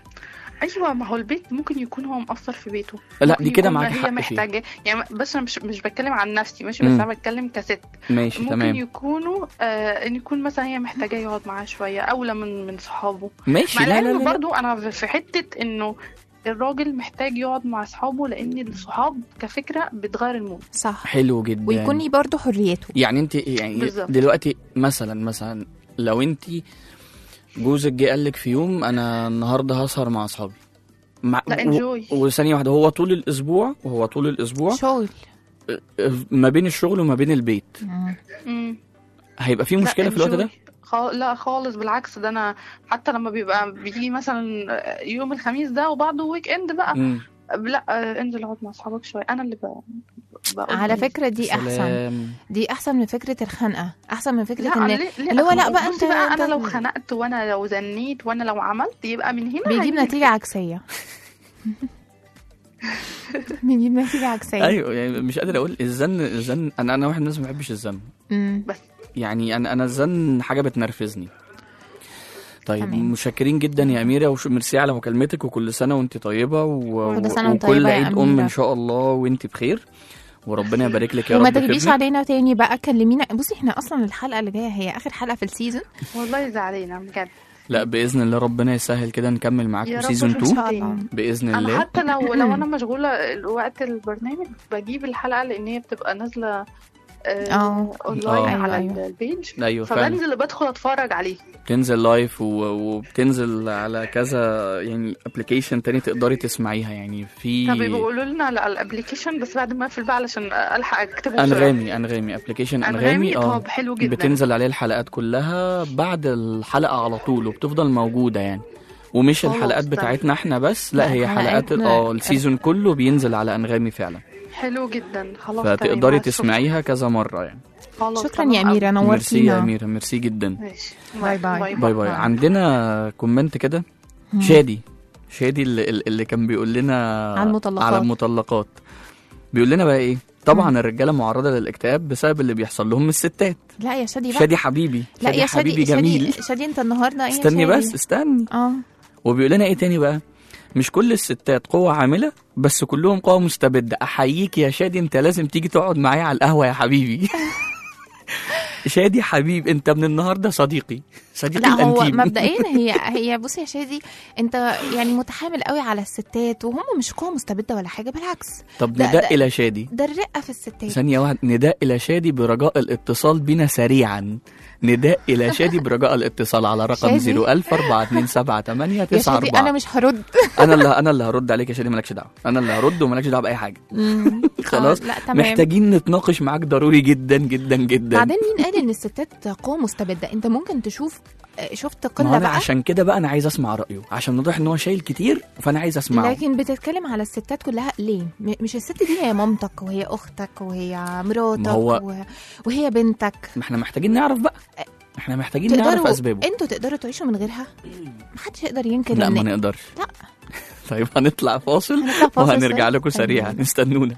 ايوه ما هو البيت ممكن يكون هو مقصر في بيته لا ممكن دي كده يكون معاكي هي حق فيها محتاجه يعني بس انا مش مش بتكلم عن نفسي ماشي بس مم. انا بتكلم كست ماشي ممكن تمام يكونوا آه ان يكون مثلا هي محتاجه يقعد معاها شويه اولى من من صحابه ماشي مع لا لا العلم لا, لا. برضو انا في حته انه الراجل محتاج يقعد مع اصحابه لان الصحاب كفكره بتغير المود صح حلو جدا ويكون لي برضه حريته يعني انت يعني بالظبط. دلوقتي مثلا مثلا لو انت جوزك جه قال لك في يوم انا النهارده هسهر مع اصحابي مع لا و- انجوي وثانيه واحده هو طول الاسبوع وهو طول الاسبوع شغل ما بين الشغل وما بين البيت مم. هيبقى في مشكله في الوقت ده خال... لا خالص بالعكس ده انا حتى لما بيبقى بيجي مثلا يوم الخميس ده وبعده ويك اند بقى مم. لا آه، انزل اقعد مع اصحابك شويه انا اللي ب... بقول على لهم. فكره دي احسن سلام. دي احسن من فكره الخنقه احسن من فكره لا ان ليه ليه اللي هو لا أصل بقى بصي أنت- بقى أنت انا لو ال- خنقت وانا لو زنيت وانا لو عملت يبقى من هنا بيجيب هيجي نتيجه عكسيه بيجيب نتيجه عكسيه ايوه يعني مش قادر اقول الزن الزن انا انا واحد من الناس ما بحبش الزن مم. يعني انا انا الزن حاجه بتنرفزني طيب تمام. متشكرين جدا يا اميره وميرسي على مكالمتك وكل سنه وانت طيبه و... كل سنة وأنت وكل طيبة يا عيد ام أميرة. ان شاء الله وانت بخير وربنا يبارك لك يا وما رب في تجيبيش ابنك. علينا تاني بقى كلمينا بصي احنا اصلا الحلقه اللي جايه هي اخر حلقه في السيزون والله زعلانه بجد لا باذن الله ربنا يسهل كده نكمل معاكم يا رب سيزون إن 2 شاء الله. باذن انا الله حتى لو لو انا مشغوله وقت البرنامج بجيب الحلقه لان هي بتبقى نازله آه. آه اونلاين آه. على أيوة، أيوة. البيج ايوه فعلا فبنزل بدخل اتفرج عليه بتنزل لايف و... وبتنزل على كذا يعني ابلكيشن تاني تقدري تسمعيها يعني في طب بيقولوا لنا على الابلكيشن بس بعد ما اقفل بقى علشان الحق اكتبه بسرعة. انغامي انغامي ابلكيشن انغامي اه طب حلو جدا بتنزل عليه الحلقات كلها بعد الحلقه على طول وبتفضل موجوده يعني ومش خلاص، الحلقات تمام. بتاعتنا احنا بس لا لا، هي حلقات حلقاتنا- اه السيزون كله بينزل على انغامي فعلا حلو جدا خلاص تمام، فتقدري مع الشكر. تسمعيها كذا مره يعني خلاص، شكرا تمام يا أميرة أوي. ميرسي يا نورتينا اميره ميرسي جدا ماشي باي باي. باي باي عندنا كومنت كده شادي شادي اللي, اللي كان بيقول لنا على المطلقات. على المطلقات بيقول لنا بقى ايه طبعا الرجاله معرضه للاكتئاب بسبب اللي بيحصل لهم من الستات لا يا شادي بقى شادي حبيبي لا شادي يا حبيبي شادي جميل شادي, شادي انت النهارده ايه يا استني شادي؟ بس استني اه وبيقول لنا ايه تاني بقى مش كل الستات قوة عاملة بس كلهم قوة مستبدة أحييك يا شادي أنت لازم تيجي تقعد معايا على القهوة يا حبيبي شادي حبيب أنت من النهاردة صديقي صديقي لا هو الأنتيم مبدئيا هي هي بص يا شادي انت يعني متحامل قوي على الستات وهم مش قوه مستبده ولا حاجه بالعكس طب ده- نداء ده- إلى شادي ده الرقه في الستات ثانية واحدة نداء إلى شادي برجاء الاتصال بنا سريعا نداء إلى شادي برجاء الاتصال على رقم شادي؟ 01000 4278 يا شادي 94 انا مش هرد أنا اللي أنا اللي هرد عليك يا شادي مالكش دعوة أنا اللي هرد ومالكش دعوة بأي حاجة خلاص آه، لا تمام محتاجين نتناقش معاك ضروري جدا جدا جدا بعدين مين قال ان الستات قوه مستبده انت ممكن تشوف آه، شفت ما قله انا بقى عشان كده بقى انا عايز اسمع رايه عشان نوضح ان هو شايل كتير فانا عايز اسمعه لكن بتتكلم على الستات كلها ليه م- مش الست دي هي مامتك وهي اختك وهي مراتك ما هو- و... وهي بنتك ما احنا محتاجين نعرف بقى احنا محتاجين نعرف تقدروا اسبابه انتوا تقدروا تعيشوا من غيرها محدش يقدر ينكر لا ما ان نقدرش لا. طيب هنطلع فاصل هنطلع فاصل وهنرجع سريع. لكم سريعا استنونا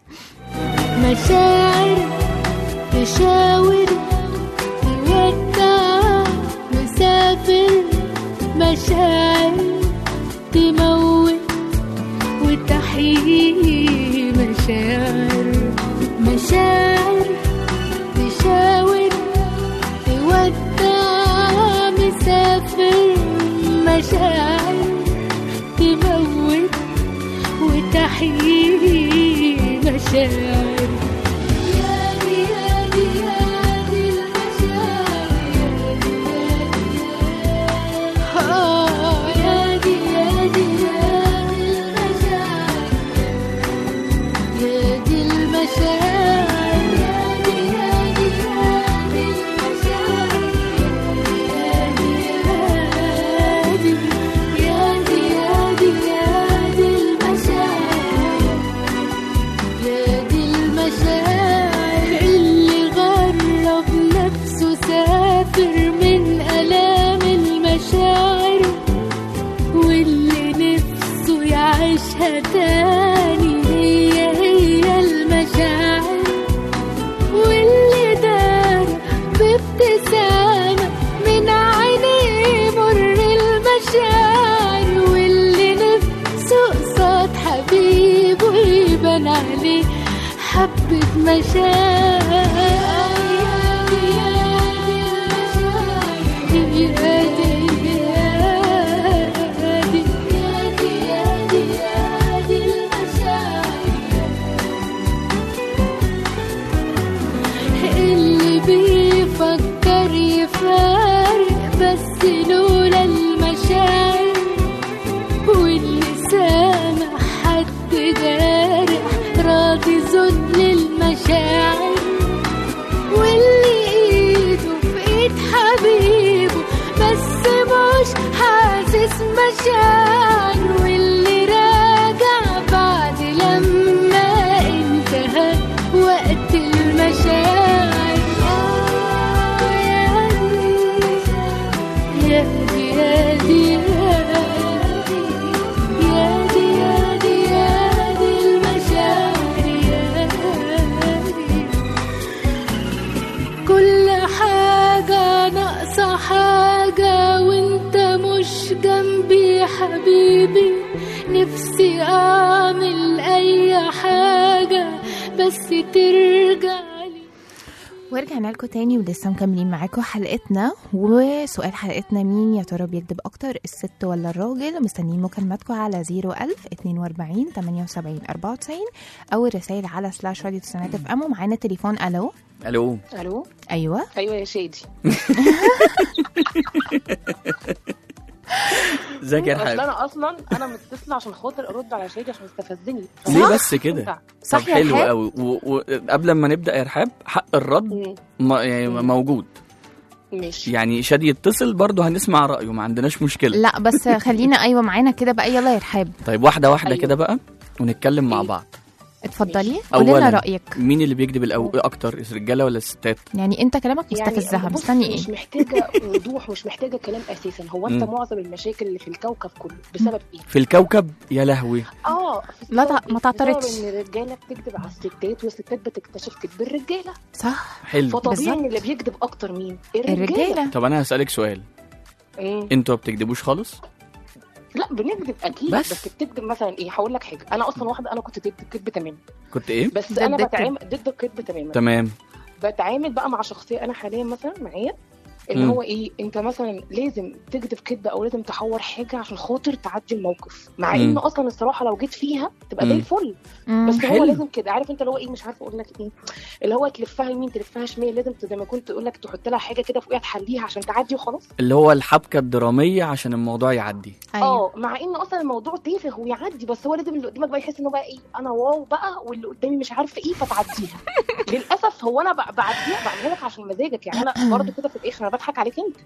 مشاعر تشاور تودع مسافر مشاعر تموت وتحيي مشاعر مشاعر تشاور تودع مسافر مشاعر تموت وتحيي مشاعر يا دي يا دي يا دي المشاعر آه، يا دي يا دي يا دي المشاعر يا دي المشاعر يا دي يا دي يا دي المشاعر يا دي يا دي يا دي يا دي يا دي المشاعر يا دي المشاعر اللي غرب نفسه سافر من آلام المشاعر واللي نفسه يعيشها تاني هي هي المشاعر واللي دار بابتسامة من عينيه مر المشاعر واللي نفسه قصاد حبيبه يبان عليه حبة مشاعر اللي بيفكر يفارق بس لولا المشاعر واللي سامع حد جارح راضي ذل المشاعر واللي ايده في ايد حبيبه بس مش حاسس مشاعر واللي راجع بعد لما انتهى وقت المشاعر آه يا دي يا دي يا دي يا دي يا دي يا دي المشاعر يا دي كل حاجة ناقصة حاجة وانت مش جنبي حبيبي نفسي اعمل اي حاجة بس ترجع لي ورجعنا لكم تاني ولسه مكملين معاكم حلقتنا وسؤال حلقتنا مين يا ترى بيكذب اكتر الست ولا الراجل مستنيين مكالماتكم على 01000 42 78 94 او الرسائل على سلاش راديو تسعينات اف ام ومعانا تليفون الو الو الو ايوه ايوه يا شادي ازيك يا اصل رحاب انا اصلا انا متصله عشان خاطر ارد على شادي عشان استفزني ليه بس كده صح طب يا حلو رحاب؟ قوي وقبل ما نبدا يا رحاب حق الرد مم. ما يعني موجود ماشي يعني شادي يتصل برضه هنسمع رايه ما عندناش مشكله لا بس خلينا ايوه معانا كده بقى يلا يا رحاب طيب واحده واحده أيوة. كده بقى ونتكلم مع إيه؟ بعض اتفضلي قولي لنا اولا رايك مين اللي بيكذب الأو... اكتر الرجاله ولا الستات يعني انت كلامك مستفزها يعني بص، مستني ايه مش محتاجه وضوح مش محتاجه كلام اساسا هو انت مم. معظم المشاكل اللي في الكوكب كله بسبب ايه؟ في الكوكب يا لهوي اه لا بسبب تع- ما إيه؟ تعترضش. بسبب ان الرجاله بتكذب على الستات والستات بتكتشف كذب الرجاله صح حلو فطبيعي بالظبط. ان اللي بيكذب اكتر مين؟ الرجاله, الرجاله طب انا هسالك سؤال ايه انتوا ما بتكذبوش خالص لا بنكذب اكيد بس. بس, بتكذب مثلا ايه هقول لك حاجه انا اصلا واحده انا كنت ضد الكذب تماما كنت ايه بس ضد انا الكذب. بتعامل ضد الكذب تماما تمام بتعامل بقى مع شخصيه انا حاليا مثلا معايا اللي مم. هو ايه انت مثلا لازم تكذب كذبه او لازم تحور حاجه عشان خاطر تعدي الموقف مع مم. ان اصلا الصراحه لو جيت فيها تبقى زي مم. الفل مم. بس حلو. هو لازم كده عارف انت اللي هو ايه مش عارفه اقول لك ايه اللي هو تلفها يمين تلفها شمال لازم زي ما كنت اقول لك تحط لها حاجه كده فوقيها تحليها عشان تعدي وخلاص اللي هو الحبكه الدراميه عشان الموضوع يعدي ايوه اه مع ان اصلا الموضوع تافه ويعدي بس هو لازم اللي قدامك بقى يحس انه بقى ايه انا واو بقى واللي قدامي مش عارفه ايه فتعديها للاسف هو انا ب- بعديها بعملها لك عشان مزاجك يعني انا برضو كده في الاخر انا بضحك عليك انت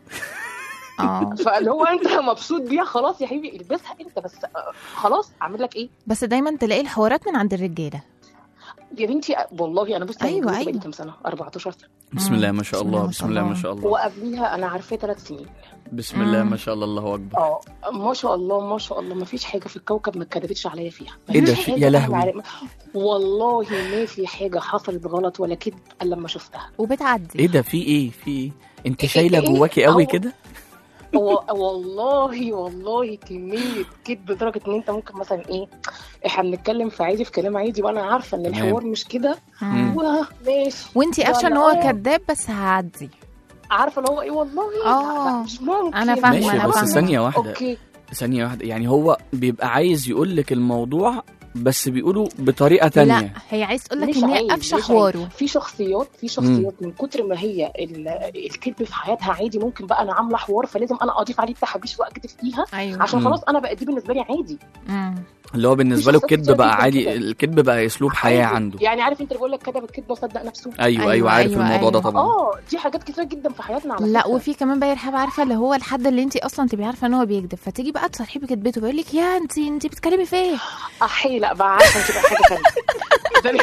اه فاللي هو انت مبسوط بيها خلاص يا حبيبي البسها انت بس آه، خلاص اعمل لك ايه بس دايما تلاقي الحوارات من عند الرجاله يا بنتي والله انا بصي أيوة، أيوة أيوة. بقالي كام سنه 14 سنه بسم مم. الله ما شاء بسم الله الله ما بسم شاء الله ما الله. شاء الله وقبليها انا عارفاه ثلاث سنين بسم الله مم. ما شاء الله الله اكبر اه ما شاء الله ما شاء الله ما فيش حاجه في الكوكب ما اتكذبتش عليا فيها إيه ده؟ مفيش في- حاجة يا أنا لهوي. عارف- والله ما في حاجه حصلت غلط ولا كذب الا لما شفتها وبتعدي ايه ده في ايه في ايه انت إيه- شايله إيه- جواكي قوي أو- كده و- والله والله كميه كذب لدرجه ان انت ممكن مثلا ايه احنا بنتكلم في عادي في كلام عادي وانا عارفه ان تمام. الحوار مش كده مم. واه ماشي وانتي قافشه ان ولا هو آه. كذاب بس هعدي عارفه اللي هو ايه والله آه. لا، لا، مش ممكن أنا فاهمة، ماشي أنا بس فاهمة. ثانيه واحده اوكي ثانيه واحده يعني هو بيبقى عايز يقول لك الموضوع بس بيقوله بطريقه تانية لا هي عايز تقول لك مش ان هي عيب، قافشه مش عيب. حواره في شخصيات في شخصيات من كتر ما هي ال- الكذب في حياتها عادي ممكن بقى انا عامله حوار فلازم انا اضيف عليه التحابيش واكذب فيها ايوه عشان مم. خلاص انا بقى دي بالنسبه لي عادي مم. اللي هو بالنسبه في له شخصيات الكذب بقى كتير عادي كده. الكذب بقى اسلوب حياه عادي. عنده يعني عارف انت اللي بيقول لك كذب الكذب وصدق نفسه ايوه ايوه, أيوة، عارف أيوة، الموضوع ده أيوة. طبعا اه دي حاجات كتير جدا في حياتنا على لا فكرة. وفي كمان بقى رحاب عارفه اللي هو الحد اللي انت اصلا تبقي عارفه ان هو بيكذب فتيجي بقى تصحي بكذبته بيقول لك يا انت انت بتتكلمي في ايه احي لا بقى عارفه انت بقى حاجه ثانيه ده-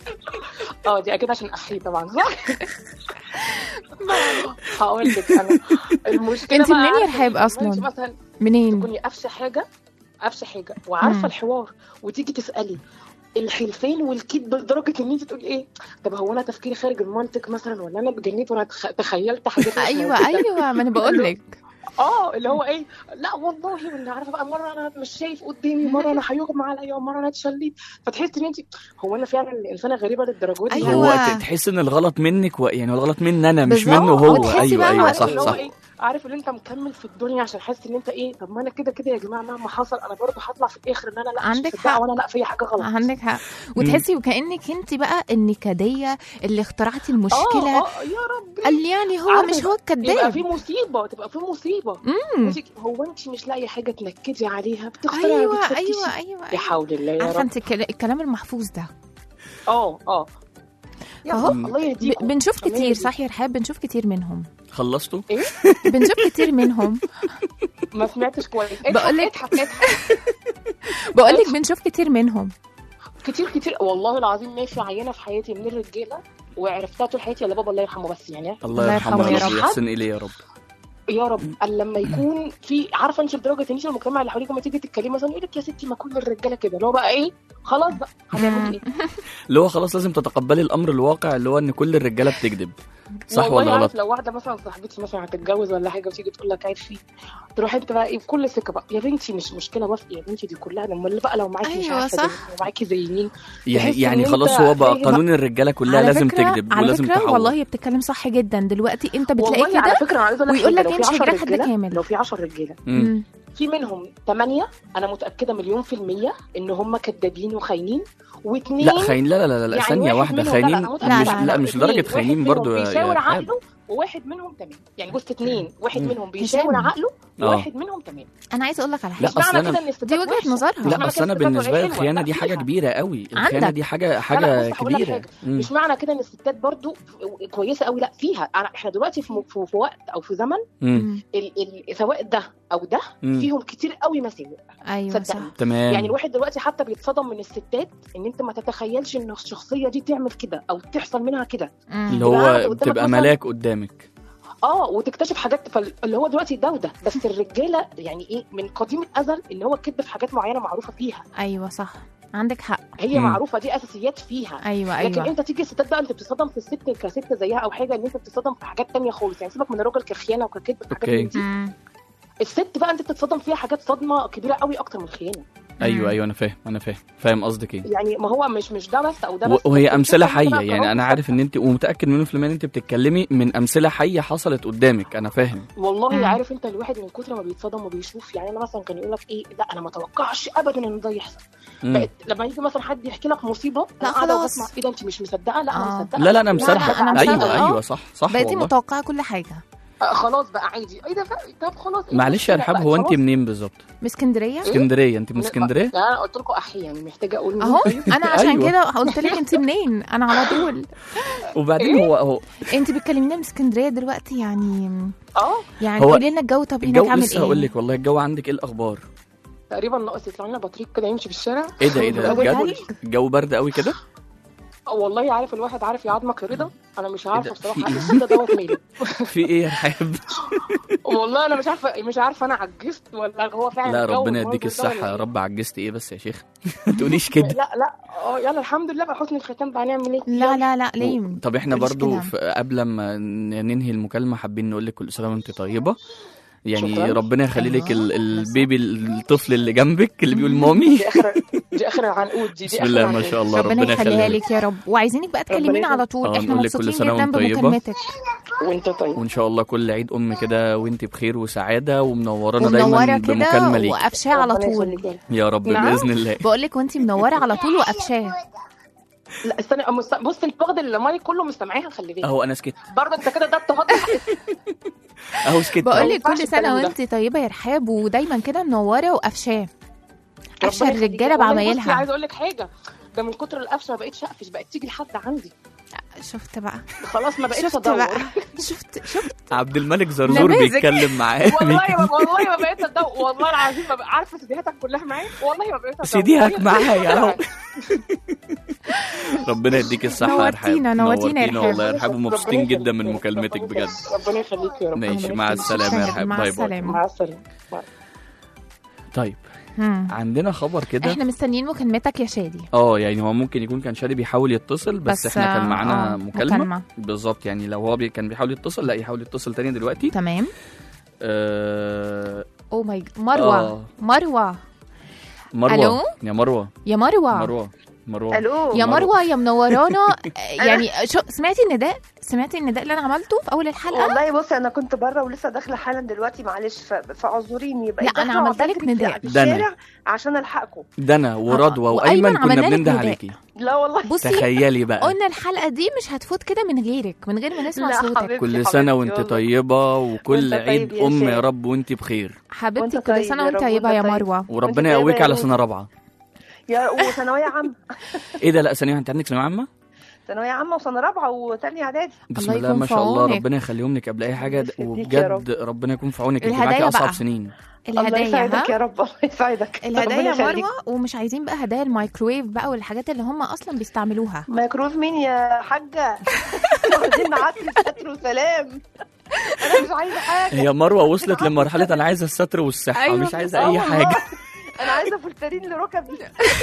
اه دي اكيد عشان احي طبعا صح هقول لك انا المشكله انت بقى منين يا عارفة رحاب إيه؟ أصلاً؟ انت مثلا منين تكوني قافشه حاجه قافشه حاجه وعارفه مم. الحوار وتيجي تسالي الحلفين والكذب لدرجه ان انت تقولي ايه طب هو انا تفكيري خارج المنطق مثلا ولا انا اتجنيت وانا تخ- تخيلت حاجات مش ايوه موجودة؟ ايوه ما انا بقول لك اه اللي هو ايه لا والله واللي عارفه بقى مره انا مش شايف قدامي مره انا هيغمى عليا ومره انا اتشليت فتحس ان انت هو انا فعلا الانسانه غريبه للدرجه دي أيوة. هو ت- تحس ان الغلط منك و... يعني الغلط مني انا مش بالظبط. منه هو وتحسي ايوه بقى ايوه هو- صح اللي هو صح ايه عارف ان انت مكمل في الدنيا عشان حاسس ان انت ايه طب ما انا كده كده يا جماعه مهما حصل انا برضه هطلع في الاخر ان انا لا عندك مش مصدقة حق. وانا لا في حاجه غلط عندك حق وتحسي وكانك انت بقى النكديه اللي اخترعتي المشكله اه اه يا ربي قال يعني هو عارفة مش هو يبقى الكذاب في مصيبه تبقى في مصيبه مم. انت- هو انت مش لاقيه حاجه تنكدي عليها بتخترعي ايوه بتفتشي. ايوه ايوه يا أيوة. حول الله يا عارفه رب انت الكلا- الكلام المحفوظ ده اه اه يلا أهو. الله ب- يهديكم بنشوف الله كتير يهديكم. صح يا رحاب بنشوف كتير منهم خلصتوا بنشوف كتير منهم ما سمعتش كويس بقولك- اضحك اضحك اضحك بقول لك بنشوف كتير منهم كتير كتير والله العظيم ما في عينه في حياتي من الرجاله وعرفتها طول حياتي الا بابا الله يرحمه بس يعني الله الله يرحمه يرحمه يا يا رب رب. ويحسن اليه يا رب يا رب قال لما يكون في عارفه انت لدرجه ان انت المجتمع اللي حواليك لما تيجي تتكلمي مثلا يقول لك يا ستي ما كل الرجاله كده اللي هو بقى ايه خلاص بقى هتعملي ايه اللي هو خلاص لازم تتقبلي الامر الواقع اللي هو ان كل الرجاله بتكذب صح والله ولا عارف غلط لو واحده مثلا صاحبتي مثلا هتتجوز ولا حاجه وتيجي تقول لك عيب فيه تروح انت بقى ايه بكل ثقه بقى يا بنتي مش مشكله وافقي يا بنتي دي كلها لما اللي بقى لو معاكي مش أيوة عارفه صح. ده ومعاكي زي مين يعني تحس يعني إن خلاص أنت هو بقى فاهم- قانون الرجاله كلها على لازم فكرة- تكذب على ولازم فكره تحول والله هي بتتكلم صح جدا دلوقتي انت بتلاقي والله على كده فكره انا عايزه اقول لك ويقول حاجة، لك لو انت في 10 رجال حد رجاله كامل. لو في 10 رجاله مم. مم. في منهم ثمانية أنا متأكدة مليون في المية إن هم كدابين وخاينين واثنين لا خاين لا لا لا, لا يعني ثانيه واحد واحده منهم- لا، لا، خاينين أنا متأكدة لا، مش لا، لا لا، مش اتنين، لدرجه واحد خاينين منهم برضو يا بيشاور يا رحاب عقله وواحد منهم تمام يعني بص اتنين واحد مم. منهم بيشاور هشام. عقله آه. وواحد منهم تمام انا عايزه اقول لك على لا، حاجه مش أصل معنى أنا- كده ان الستات دي وجهة وحشة. نظرها. مش لا معنى اصل كده انا الستات بالنسبه لي حلوة. الخيانه لا، دي حاجه فيها. كبيره قوي الخيانه عندك. دي حاجه لا، لا، حاجه بص هقول لك كبيره حاجة. مم. مش معنى كده ان الستات برضو كويسه قوي لا فيها أنا احنا دلوقتي في, م- في, في وقت او في زمن مم. ال ال سواء ده او ده مم. فيهم كتير قوي مساوئ ايوه صح صدقني تمام يعني الواحد دلوقتي حتى بيتصدم من الستات ان انت ما تتخيلش ان الشخصيه دي تعمل كده او تحصل منها كده مم. اللي تبقى قاعدة هو قدامك بتبقى مثلاً. ملاك قدامك اه وتكتشف حاجات فاللي هو دلوقتي ده وده بس الرجاله يعني ايه من قديم الازل ان هو كذب في حاجات معينه معروفه فيها ايوه صح عندك حق هي مم. معروفه دي اساسيات فيها ايوه لكن ايوه انت تيجي الستات بقى انت بتصطدم في الست كست زيها او حاجه ان انت بتصطدم في حاجات تانية خالص يعني سيبك من الراجل كخيانه وككذب وحاجات أوكي. من دي مم. الست بقى انت بتتصدم فيها حاجات صدمه كبيره قوي اكتر من الخيانه ايوه ايوه انا فاهم انا فاهم فاهم قصدك ايه يعني ما هو مش مش ده بس او ده و- بس وهي بس امثله الفكرة حيه بقى يعني قرار انا عارف ان انت ومتاكد مليون في الميه ان انت بتتكلمي من امثله حيه حصلت قدامك انا فاهم والله مم. عارف انت الواحد من كتر ما بيتصدم وبيشوف يعني انا مثلا كان يقول لك ايه لا انا ما اتوقعش ابدا ان ده يحصل مم. بقت لما يجي مثلا حد يحكي لك مصيبه لا انا قاعده خلاص. وبسمع ايه ده انت مش مصدقه لا آه. انا مصدقه لا لا انا لا، مصدق أنا ايوه مصدقة. ايوه صح صح بقيتي والله متوقعه كل حاجه آه خلاص بقى عادي ايه ده ف- طب خلاص إيه معلش يا المشكلة؟ رحاب بقت هو انت خلاص. منين بالظبط من اسكندريه اسكندريه انت من اسكندريه لا انا قلت لكم احي يعني محتاجه اقول مين اهو طيب؟ انا عشان أيوة. كده قلت لك انت منين انا على طول وبعدين هو هو انت بتكلمينا من اسكندريه دلوقتي يعني اه يعني هو قولي لنا الجو طب هناك الجو عامل لسه هقول ايه لك والله الجو عندك ايه الاخبار تقريبا ناقص يطلع لنا بطريق كده يمشي في الشارع ايه ده ايه ده الجو بجد تلج؟ الجو برد قوي كده آه والله عارف الواحد عارف يعظمك رضا انا مش ده؟ عارفه في بصراحه إيه؟ الشده دوت ماله في ايه يا رحاب والله انا مش عارفه مش عارفه انا عجزت ولا هو فعلا لا الجو ربنا المنظر يديك ده الصحه ولا يا إيه؟ رب عجزت ايه بس يا شيخ ما تقوليش كده لا لا اه يلا الحمد لله بقى حسن الختام بقى نعمل ايه لا لا لا ليه طب احنا مفيش برضو كلام. في قبل ما ن- ننهي المكالمه حابين نقول لك كل سنه وانت طيبه يعني شكراً. ربنا يخلي لك أيوة. ال- البيبي الطفل اللي جنبك اللي بيقول مامي دي اخر دي اخر العنقود دي, دي بسم آخر الله ما العنقود. شاء الله ربنا ربنا يخليها يخليها لك لك يا رب وعايزينك بقى ربنا تكلمينا يخليك. على طول آه، احنا نقول لك كل مبسوطين سنة جدا وانت طيبة. بمكالمتك وانت طيب وان شاء الله كل عيد ام كده وانت بخير وسعاده ومنورانا ومنوره دايما كده بمكالمه ليك وقفشاه على ربنا طول يخليك. يا رب نعم. باذن الله بقول لك وانت منوره على طول وقفشاه لا استنى مست... بص انت واخد المايك كله مستمعيها خلي بالك اهو انا سكت برضه انت كده ده اضطهاد اهو سكت بقول أهو. لك ينفعش كل سنه الكلام ده. وانت طيبه يا رحاب ودايما كده منوره وقفشاه قفشه ربنا يخليك. الرجاله والله بصي بعمايلها عايزه اقول لك حاجه ده من كتر القفشه ما بقتش اقفش بقت تيجي لحد عندي شفت بقى خلاص ما بقتش شفت ادور بقى شفت شفت عبد الملك زرزور نماذج. بيتكلم معاه والله ما والله ما بقيت ادور والله العظيم ما بق... عارفه سيديهاتك كلها معايا والله ما بقيت ادور سيديهك هي- معايا اهو ربنا يديك الصحه يا رحاب نورتينا- نورتينا يا رحاب. والله يا رحاب ربنا ومبسوطين يخليك. جدا من مكالمتك ربنا بجد يخليك. ربنا يخليك يا رب ماشي ربنا مع يخليك. السلامه يا رحاب مع باي باي السلامة. مع السلامه مع- طيب مم. عندنا خبر كده احنا مستنيين مكالمتك يا شادي اه يعني هو ممكن يكون كان شادي بيحاول يتصل بس, بس، احنا كان آه، معانا آه، مكالمه, مكالمة. بالظبط يعني لو هو بي كان بيحاول يتصل لا يحاول يتصل تاني دلوقتي تمام آه او ماي مروه آه. مروه مروه ألو؟ يا مروه يا مروه مروه مروه الو يا مروة. مروه يا منورانا يعني شو سمعتي النداء سمعتي النداء اللي انا عملته في اول الحلقه والله بصي انا كنت بره ولسه داخله حالا دلوقتي معلش ف- فاعذريني لا، بقيت أنا داخلة عملت لك وبجري في- نداء. في ده أنا. الشارع عشان الحقكم دنا ورضوى آه، وايمن وأيمن كنا عملنا لك بننده نداء. عليكي لا والله بصي تخيلي بقى قلنا الحلقه دي مش هتفوت كده من غيرك من غير ما نسمع لا صوتك حبيبتي، كل حبيبتي سنه وانت والله. طيبه وكل وأنت عيد طيب يا ام يا شيخ. رب وانت بخير حبيبتي وأنت كل طيب سنه يا وانت رب، طيبه وأنت يا طيب. مروه وربنا طيبة يقويك يا على بنتي. سنه رابعه يا وثانويه عامه ايه ده لا ثانيه انت عندك ثانويه عامه ثانويه عامه وسنه رابعه وثانيه اعدادي بسم الله الله يكون ما في شاء الله عونك. ربنا يخليهم لك قبل اي حاجه الله يخليك يا رب. وبجد ربنا يكون في عونك انت الهدايا معاكي اصعب بقى. سنين الله الهدايا يسعدك ها يا رب الله يسعدك الهدايا ربنا يا يخليك. مروه ومش عايزين بقى هدايا الميكرويف بقى والحاجات اللي هم اصلا بيستعملوها ميكروف مين يا حاجه عايزين نعدي ستر وسلام انا مش عايزه حاجه هي مروه وصلت لمرحله انا عايزه الستر والصحه أيوة مش عايزه آه اي والله. حاجه انا عايزه فلترين لركبي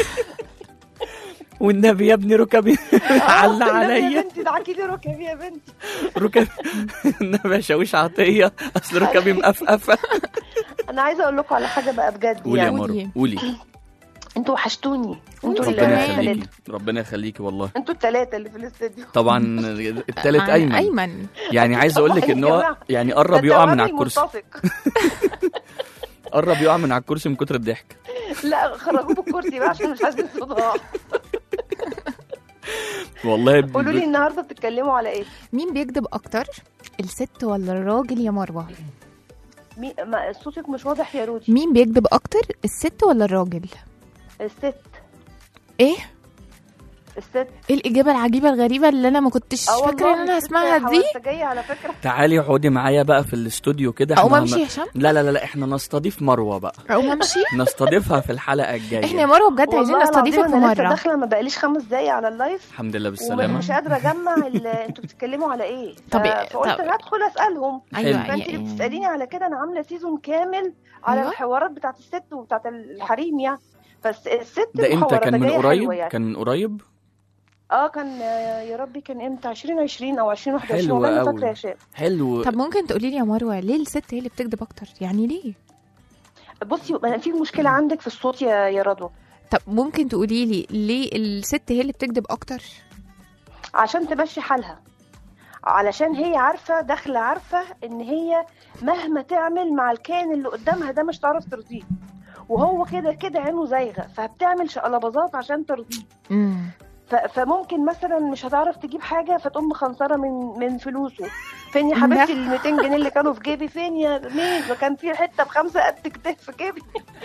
والنبي يا ابني ركبي على النبي يا عليا بنتي دعكي لي ركبي يا بنتي ركبي النبي يا شاويش عطيه اصل ركبي مقفقفه انا عايزه اقول لكم على حاجه بقى بجد قولي يا يعني قولي. مروه قولي انتوا وحشتوني انتوا وانتي ربنا كمان. يخليكي الثلاثه ربنا يخليكي والله انتوا الثلاثه اللي في الاستديو طبعا التالت مع- ايمن ايمن يعني عايز اقول لك ان هو يعني قرب ده يقع من توامي على الكرسي متفق. قرب يقع من على الكرسي من كتر الضحك لا خرجوه بالكرسي بقى عشان مش عايزين صداع والله ب- قولوا لي النهارده بتتكلموا على ايه مين بيكذب اكتر الست ولا الراجل يا مروه مي... ما صوتك مش واضح يا رودي مين بيكذب اكتر الست ولا الراجل الست ايه الست ايه الاجابه العجيبه الغريبه اللي انا ما كنتش اه فاكره والله ان انا الست اسمعها دي حوالتجية على فكره تعالي اقعدي معايا بقى في الاستوديو كده اقوم احنا امشي يا هم- هشام لا لا لا لا احنا نستضيف مروه بقى اقوم امشي نستضيفها في الحلقه الجايه احنا يا مروه بجد عايزين والله العظيم نستضيفك في انا لسه مره داخله ما بقاليش خمس دقايق على اللايف الحمد لله بالسلامه ومش قادره اجمع ال- انتوا بتتكلموا على ايه طب- ف- فقلت طب- هدخل اسالهم ايوه فانت اللي يعني- بتساليني على كده انا عامله سيزون كامل على أيوة. الحوارات بتاعت الست وبتاعت الحريم يعني بس الست ده امتى كان من محورة قريب حلوة يعني. كان من قريب اه كان آه، يا ربي كان امتى 2020 او 2021 حلو والله ما قوي. فاكره يا شيخ حلو طب ممكن تقولي لي يا مروه ليه الست هي اللي بتكذب اكتر يعني ليه بصي أنا في مشكله عندك في الصوت يا يا رضوى طب ممكن تقولي لي ليه الست هي اللي بتكذب اكتر عشان تمشي حالها علشان هي عارفه داخله عارفه ان هي مهما تعمل مع الكائن اللي قدامها ده مش هتعرف ترضيه وهو كده كده عينه زايغه فبتعمل شقلباظات عشان ترضيه امم ف- فممكن مثلا مش هتعرف تجيب حاجه فتقوم مخنصره من من فلوسه فين يا حبيبتي ال 200 جنيه اللي كانوا في جيبي فين يا مين ما كان في حته بخمسه قد كده في جيبي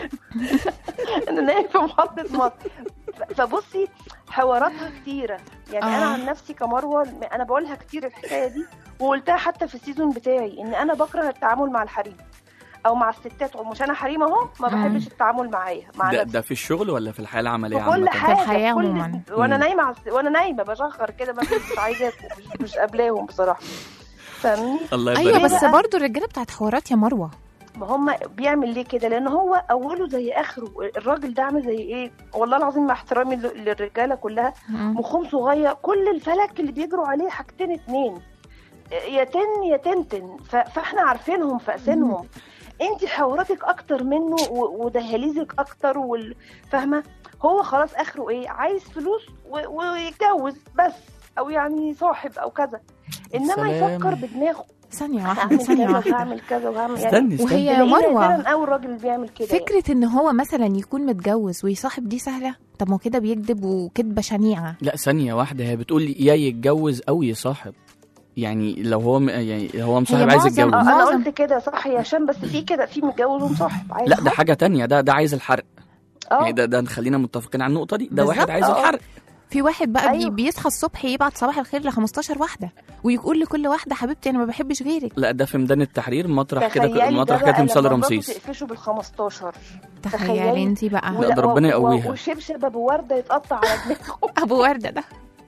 انا نايم في محطه مصر ف- فبصي حواراتها كتيره يعني انا آه. عن نفسي كمروه انا بقولها كتير الحكايه دي وقلتها حتى في السيزون بتاعي ان انا بكره التعامل مع الحريم او مع الستات مش انا حريم اهو ما مم. بحبش التعامل معايا مع ده, نفسي ده في الشغل ولا في الحياه العمليه في كل عامه حاجه الحياة في كل عموماً. وانا مم. نايمه على الس- وانا نايمه بشخر كده ما مش عايزاكم مش, مش قابلاهم بصراحه فاهمني الله يبارك ايوه ليه بس بقى؟ برضو الرجاله بتاعت حوارات يا مروه ما هم بيعمل ليه كده لان هو اوله زي اخره الراجل ده عامل زي ايه والله العظيم مع احترامي لل- للرجاله كلها مم. مخهم صغير كل الفلك اللي بيجروا عليه حاجتين اتنين يا تن يا تنتن ف- فاحنا عارفينهم فاقسينهم انت حواراتك اكتر منه و- ودهاليزك اكتر وال- فاهمه هو خلاص اخره ايه عايز فلوس و- ويتجوز بس او يعني صاحب او كذا انما سلام. يفكر بدماغه ثانيه واحده هعمل ثانيه كذا واحده وهعمل كذا وهعمل استني استني وهي تلاقيه مروه نادراً قوي الراجل اللي بيعمل كده يعني. فكره ان هو مثلا يكون متجوز ويصاحب دي سهله طب ما هو كده بيكذب وكذبه شنيعه لا ثانيه واحده هي بتقول لي يا يتجوز او يصاحب يعني لو هو م... يعني هو مصاحب عايز معظم- يتجوز اه انا معظم- قلت كده صح يا هشام بس في كده في متجوز ومصاحب عايز لا ده حاجه تانية ده ده عايز الحرق اه يعني ده ده نخلينا متفقين على النقطه دي ده بالظبط، واحد عايز اه. الحرق في واحد بقى بي أيوة. بيصحى الصبح يبعت صباح الخير ل 15 واحده ويقول لكل واحده حبيبتي انا ما بحبش غيرك لا ده في ميدان التحرير مطرح كده تخيلي مطرح ده كده بقى تمثال لما مراته رمسيس تقفشه بال 15 تخيلي تخيلي. انت بقى لا، ده ربنا يقويها. وشبشب ابو ورده يتقطع على دماغه ابو ورده ده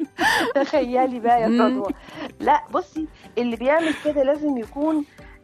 تخيلي بقى يا مم. رضوى لا بصي اللي بيعمل كده لازم يكون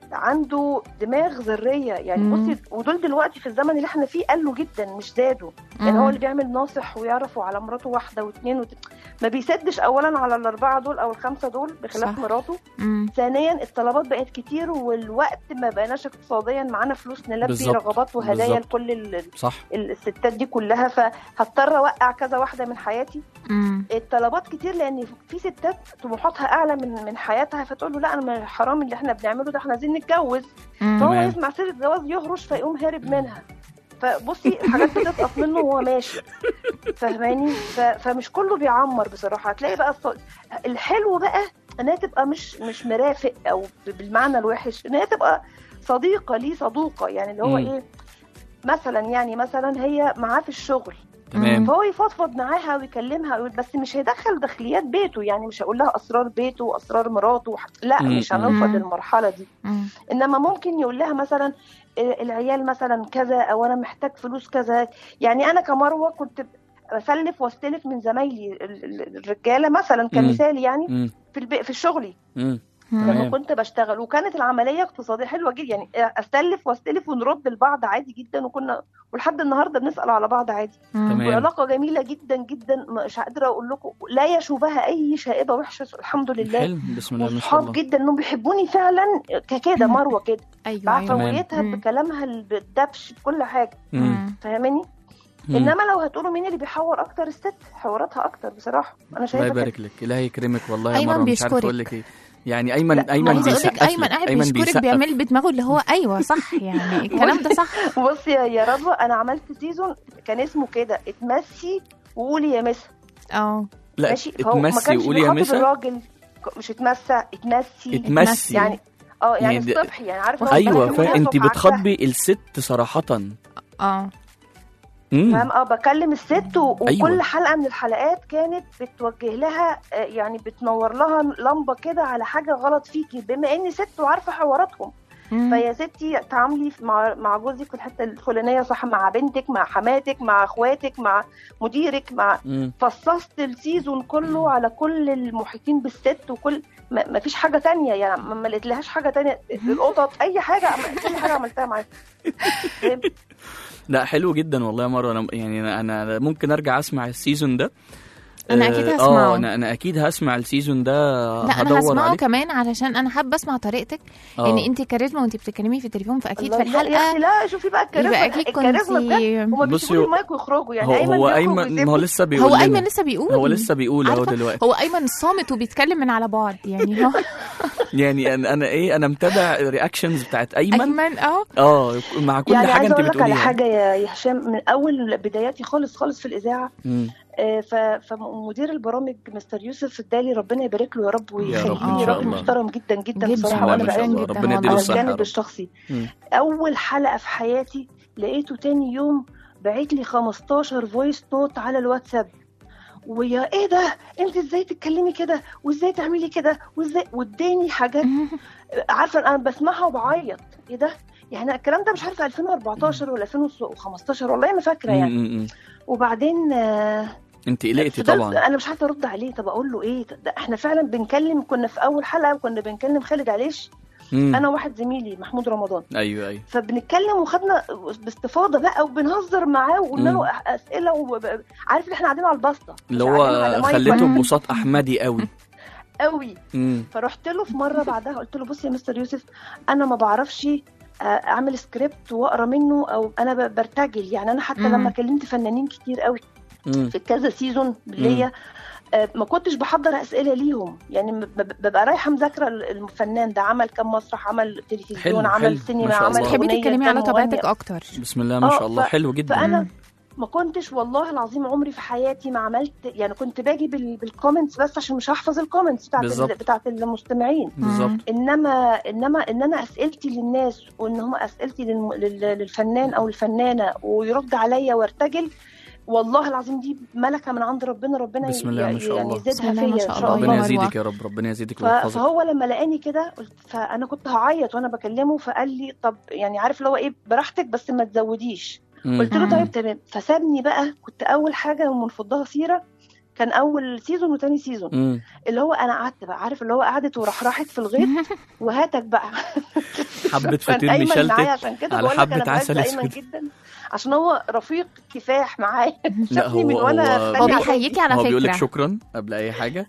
عنده دماغ ذريه يعني مم. بصي ودول دلوقتي في الزمن اللي احنا فيه قلوا جدا مش زادوا يعني هو اللي بيعمل ناصح ويعرفوا على مراته واحده واثنين وت... ما بيسدش اولا على الاربعه دول او الخمسه دول بخلاف صح. مراته مم. ثانيا الطلبات بقت كتير والوقت ما بقناش اقتصاديا معانا فلوس نلبي بالظبط. رغبات وهدايا بالظبط. لكل ال- صح الستات دي كلها فهضطر اوقع كذا واحده من حياتي مم. الطلبات كتير لان في ستات طموحاتها اعلى من من حياتها فتقول له لا انا من حرام اللي احنا بنعمله ده احنا عايزين نتجوز مم. فهو تمام. يسمع سيره جواز يهرش فيقوم هارب منها فبصي الحاجات بتسقط منه وهو ماشي فاهماني ف... فمش كله بيعمر بصراحه هتلاقي بقى الص... الحلو بقى انها تبقى مش مش مرافق او ب- بالمعنى الوحش انها تبقى صديقه ليه صدوقه يعني اللي هو مم. ايه مثلا يعني مثلا هي معاه في الشغل تمام فهو يفضفض معاها ويكلمها ويقول- بس مش هيدخل داخليات بيته يعني مش هيقول لها اسرار بيته واسرار مراته وح- لا مم. مش هنوصل مم. للمرحله دي مم. انما ممكن يقول لها مثلا آه، العيال مثلا كذا او انا محتاج فلوس كذا يعني انا كمروه كنت بسلف واستلف من زمايلي ال- ال- الرجاله مثلا كمثال يعني مم. في البي... في شغلي مم. مم. لما تمام. كنت بشتغل وكانت العمليه اقتصاديه حلوه جدا يعني استلف واستلف ونرد لبعض عادي جدا وكنا ولحد النهارده بنسال على بعض عادي مم. تمام. وعلاقه جميله جدا جدا مش قادره اقول لكم لا يشوبها اي شائبه وحشه الحمد لله حلو بسم الله ما شاء وصحاب الله جدا انهم بيحبوني فعلا ككده مروه كده ايوه ايوه بعفويتها مم. بكلامها ال- بالدبش بكل حاجه مم. مم. فاهماني مم. انما لو هتقولوا مين اللي بيحور اكتر الست حواراتها اكتر بصراحه انا الله شايفه كده يبارك لك الله يكرمك والله يا أيمن مروه مش عارف بيشكرك. اقول لك ايه يعني ايمن لا، ايمن عايزه اقول بيسقف لك ايمن لك. قاعد ايمن بيشكرك بيسقف بيعمل بدماغه اللي هو ايوه صح يعني الكلام ده صح بصي يا يا رضوى انا عملت سيزون كان اسمه كده اتمسي وقولي يا مسا اه لا ماشي هو ما اتمسي كانش وقولي يا بيخاطب مسا الراجل مش اتمسى اتمسي اتمسي. يعني اه يعني, يعني د- الصبح يعني عارفه هو ايوه بنات فانت الصبح عارفة؟ بتخاطبي الست صراحه اه امم فاهم اه بكلم الست و... وكل أيوة. حلقه من الحلقات كانت بتوجه لها آه، يعني بتنور لها لمبه كده على حاجه غلط فيكي بما اني ست وعارفه حواراتهم مم. فيا ستي تعاملي في- مع مع جوزك في الحته الفلانيه صح مع بنتك مع حماتك مع اخواتك مع مديرك مع امم فصصت السيزون كله على كل المحيطين بالست وكل ما ما فيش حاجه تانية يعني ما ما لقيتلهاش حاجه تانية القطط اي حاجه كل حاجه عملتها معاها لا حلو جدا والله يا مروه انا يعني انا, أنا ممكن ارجع اسمع السيزون ده أنا آه، أكيد اه هسمعه. انا انا اكيد هسمع السيزون ده لا انا هدور هسمعه عليه كمان علشان انا حابه اسمع طريقتك آه. يعني انت كاريزما وانت بتتكلمي في التليفون فاكيد الله في لا يا الحلقه أختي لا شوفي بقى الكاريزما يبقى اكيد الكاريزما بجد كنت هما بصي، بيسيبوا هو- المايك ويخرجوا يعني هو ايمن هو بيخرج ايمن ما هو ويسيبه. لسه بيقول هو لنا. ايمن لسه بيقول هو لسه بيقول اهو عارفة؟ دلوقتي هو ايمن صامت وبيتكلم من على بعد يعني هو يعني انا انا ايه انا متابع الرياكشنز بتاعت ايمن ايمن اه اه مع كل يعني حاجه عايزه انت اقول لك على بتقوليها حاجه يا يا هشام من اول بداياتي خالص خالص في الاذاعه مم. آه، ف- فمدير البرامج مستر يوسف ادالي ربنا يبارك له يا رب يا رب إن ويخليه شاء راجل الله. محترم جدا جدا جدا بصراحه بسم الله وانا ما شاء بعين الله جدا ربنا والله. يديله على الصحه يا الجانب رب الشخصي مم. اول حلقه في حياتي لقيته تاني يوم بعت لي 15 فويس نوت على الواتساب ويا ايه ده انت ازاي تتكلمي كده وازاي تعملي كده وازاي واداني حاجات عارفه انا بسمعها وبعيط ايه ده يعني الكلام ده مش عارفه 2014 ولا 2015 والله ما فاكره يعني مم، مم. وبعدين آه، انت قلقتي فضلت- طبعا انا مش عارفه ارد عليه طب اقول له ايه ده احنا فعلا بنكلم كنا في اول حلقه كنا بنكلم خالد عليش مم. انا واحد زميلي محمود رمضان ايوه ايوه فبنتكلم وخدنا باستفاضه بقى وبنهزر معاه وقلنا مم. له اسئله وب... عارف ان احنا قاعدين على البسطه اللي مش هو قاعدين على مايك خليته مم. ببساط احمدي قوي قوي مم. فرحت له في مره بعدها قلت له بص يا مستر يوسف انا ما بعرفش آه، اعمل سكريبت واقرا منه او انا ب- برتجل يعني انا حتى مم. لما كلمت فنانين كتير قوي مم. في كذا سيزون ليا آه، ما كنتش بحضر اسئله ليهم يعني م- ب- ببقى رايحه مذاكره الفنان ده عمل كم مسرح عمل تلفزيون حلو، حلو. عمل ما سينما شاء عمل الله. تحبي أغنية، تتكلمي كم على طبيعتك مغني. اكتر بسم الله ما آه، شاء الله ف- حلو جدا فانا مم. ما كنتش والله العظيم عمري في حياتي ما عملت يعني كنت باجي بال- بالكومنتس بس عشان مش هحفظ الكومنتس بتاعت بالظبط. ال- بتاعت المستمعين بالظبط انما انما ان انا اسئلتي للناس وان هم اسئلتي للم... لل- للفنان او الفنانه ويرد عليا وارتجل والله العظيم دي ملكه من عند ربنا ربنا بسم الله ما شاء يعني الله. بسم يزيدها الله ما فيا شاء ان شاء الله. ربنا الله مروة. يزيدك يا رب ربنا يزيدك ف- ويحفظك فهو لما لقاني كده قلت فانا كنت هعيط وانا بكلمه فقال لي طب يعني عارف اللي هو ايه براحتك بس ما تزوديش مم. قلت له مم. طيب تمام فسابني بقى كنت اول حاجه منفضها سيره كان اول سيزون وتاني سيزون مم. اللي هو انا قعدت بقى عارف اللي هو قعدت وراح راحت في الغيط وهاتك بقى حبة كان فطير أيمن مشلتت معايا عشان كده على بقول لك حبة انا بعز عسل ايمن أسود. جدا عشان هو رفيق كفاح معايا لا شافني من هو وانا هو في هو تانية بيحييكي على هو بيقول لك فكره شكرا قبل اي حاجه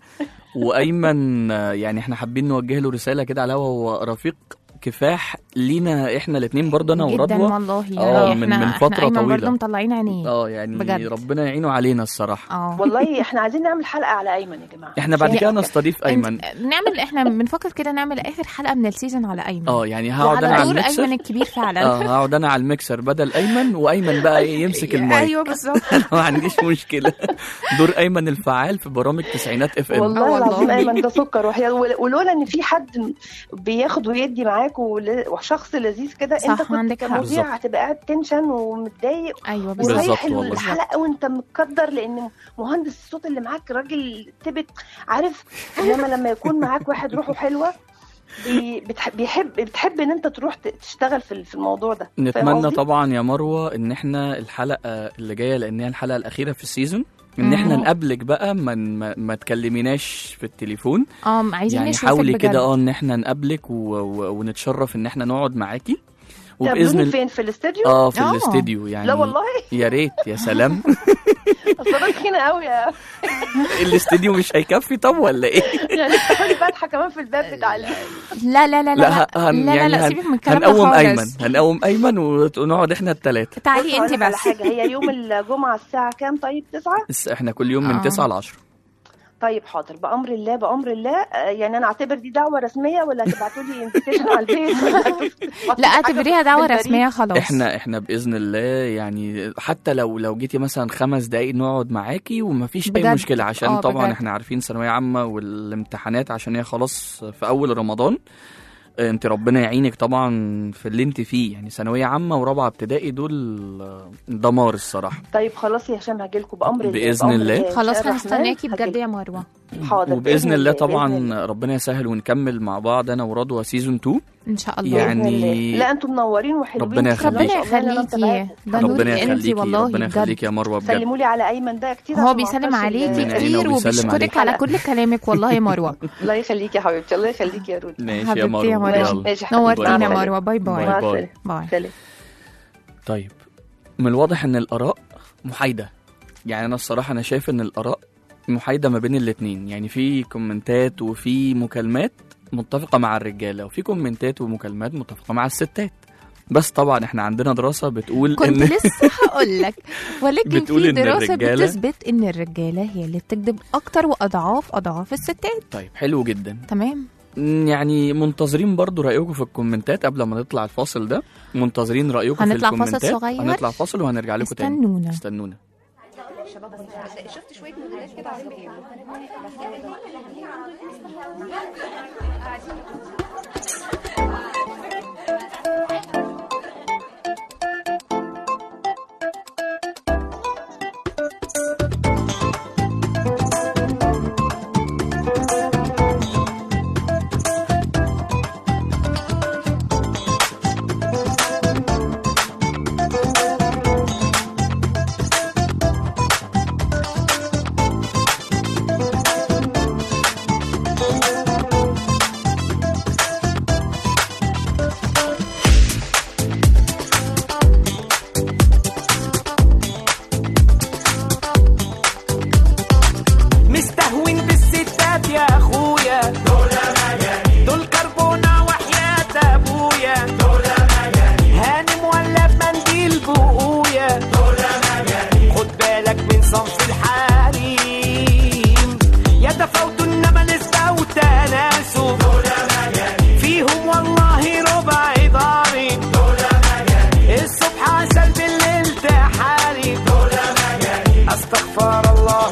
وايمن آه، يعني احنا حابين نوجه له رساله كده على الهوا هو رفيق كفاح لينا احنا الاثنين برضه انا جدا ورضوى والله آه، يعني من- احنا من احنا فترة ايمن طويلة. برضه مطلعين عينيه اه يعني بجد. ربنا يعينه علينا الصراحه اه والله احنا عايزين نعمل حلقه على ايمن يا جماعه احنا بعد عشان كده يبقى- نستضيف ايمن انت- نعمل احنا بنفكر كده نعمل اخر حلقه من السيزون على ايمن اه يعني هقعد انا وعلى على دور الميكسر ايمن الكبير فعلا اه هقعد انا على الميكسر بدل ايمن وايمن بقى ايه يمسك المايك ايوه بالظبط ما عنديش مشكله دور ايمن الفعال في برامج تسعينات اف ام والله آه والله. العظيم ايمن ده سكر وحياة ول- ولولا ان في حد بياخد ويدي معاك ول- وشخص لذيذ كده صح، انت كنت عندك حق. كمذيع هتبقى قاعد تنشن ومتضايق ايوه بالظبط بالظبط ورايح والله. الحلقه وانت متقدر لان مهندس الصوت اللي معاك راجل تبت عارف انما لما يكون معاك واحد روحه حلوه بي- بتح- بيحب بتحب ان انت تروح ت- تشتغل في ال- في الموضوع ده فاهم نتمنى قصدي؟ طبعا يا مروه ان احنا الحلقه اللي جايه لان هي الحلقه الاخيره في السيزون ان احنا مم. نقابلك بقى ما ما, ما تكلميناش في التليفون اه عايزين يعني نشوفك حاولي بجد. كده اه ان احنا نقابلك و... و... ونتشرف ان احنا نقعد معاكي وباذن تقابلوني الله فين في الاستوديو اه في آه. الاستديو يعني لا والله يا ريت يا سلام اصل انا تخينه قوي يا الاستديو مش هيكفي طب ولا ايه يعني افتحوا لي فتحه كمان في الباب بتاع ال- لا لا لا لا لا لا هن لا, لا, يعني لا هن- سيبك من الكلام ده هنقوم خالص. ايمن هنقوم ايمن ونت- ونقعد احنا الثلاثه تعالي بص هقول انت لك على بس حاجه هي يوم الجمعه الساعه كام طيب 9 بس احنا كل يوم من آه. 9 ل 10 طيب حاضر بامر الله بامر الله آه، يعني انا اعتبر دي دعوه رسميه ولا هتبعتوا لي انفيتيشن على البيت لا اعتبريها دعوه بالبريد؟ رسميه خلاص احنا احنا باذن الله يعني حتى لو لو جيتي مثلا خمس دقايق نقعد معاكي ومفيش بجد؟ اي مشكله عشان آه، طبعا بجد. احنا عارفين ثانويه عامه والامتحانات عشان هي خلاص في اول رمضان آه، انت ربنا يعينك طبعا في اللي انت فيه يعني ثانويه عامه ورابعه ابتدائي دول آه، دمار الصراحه طيب خلاص يا هشام هجيلكوا بامر الله بإذن بأمر الله. إن خلاص شاء هنستناكي الرحمن بجد يا مروه حاضر وباذن الله بإذن طبعا الله. ربنا يسهل ونكمل مع بعض انا ورضوى سيزون 2 ان شاء الله يعني- بإذن الله. لا انتم منورين وحلوين ربنا بسم الله يخليك. ما ربنا شاء الله، أنا يخليكي تبعكم. ده ربنا نوري انت يخليكي والله ربنا بجد يخليكي يا مروه بجد سلموا لي على ايمن ده كتير هو عشان بيسلم ما أعطلش عليكي ال- من عينه كتير وبيسلم عليك. وبيشكرك على كل كلامك والله يا مروه الله يخليك يا حبيبتي الله يخليك يا رود ماشي يا حبيبتي يا مروه مروه. يلا ماشي يا حبيبتي. نورتينا يا باي باي. مروه باي باي مع باي. السلامه باي سلام طيب من الواضح ان الاراء محايده يعني انا الصراحه انا شايف ان الاراء محايده ما بين الاتنين يعني في كومنتات وفي مكالمات متفقه مع الرجاله وفي كومنتات ومكالمات متفقه مع الستات بس طبعا احنا عندنا دراسه بتقول كنت ان لسه هقول لك ولكن بتقول في إن دراسه الرجالة- بتثبت ان الرجاله هي اللي بتكذب اكتر واضعاف اضعاف الستات طيب حلو جدا تمام يعني منتظرين برضو رايكم في الكومنتات قبل ما نطلع الفاصل ده منتظرين رايكم في هنطلع فاصل الكومنتات صغير. هنطلع فاصل وهنرجع لكم تاني استنونا استنونا مستهون بالستات يا اخويا دول مجانين دول كربونة وحياة ابويا دول مجانين هانم ولا بمنديل بقويا دول مجانين خد بالك من صنف الحريم يتفاوت انما نسبة وتناسب دول مجانين فيهم والله ربع ضارب دول مجانين الصبح عسل بالليل تحارب دول مجانين استغفر الله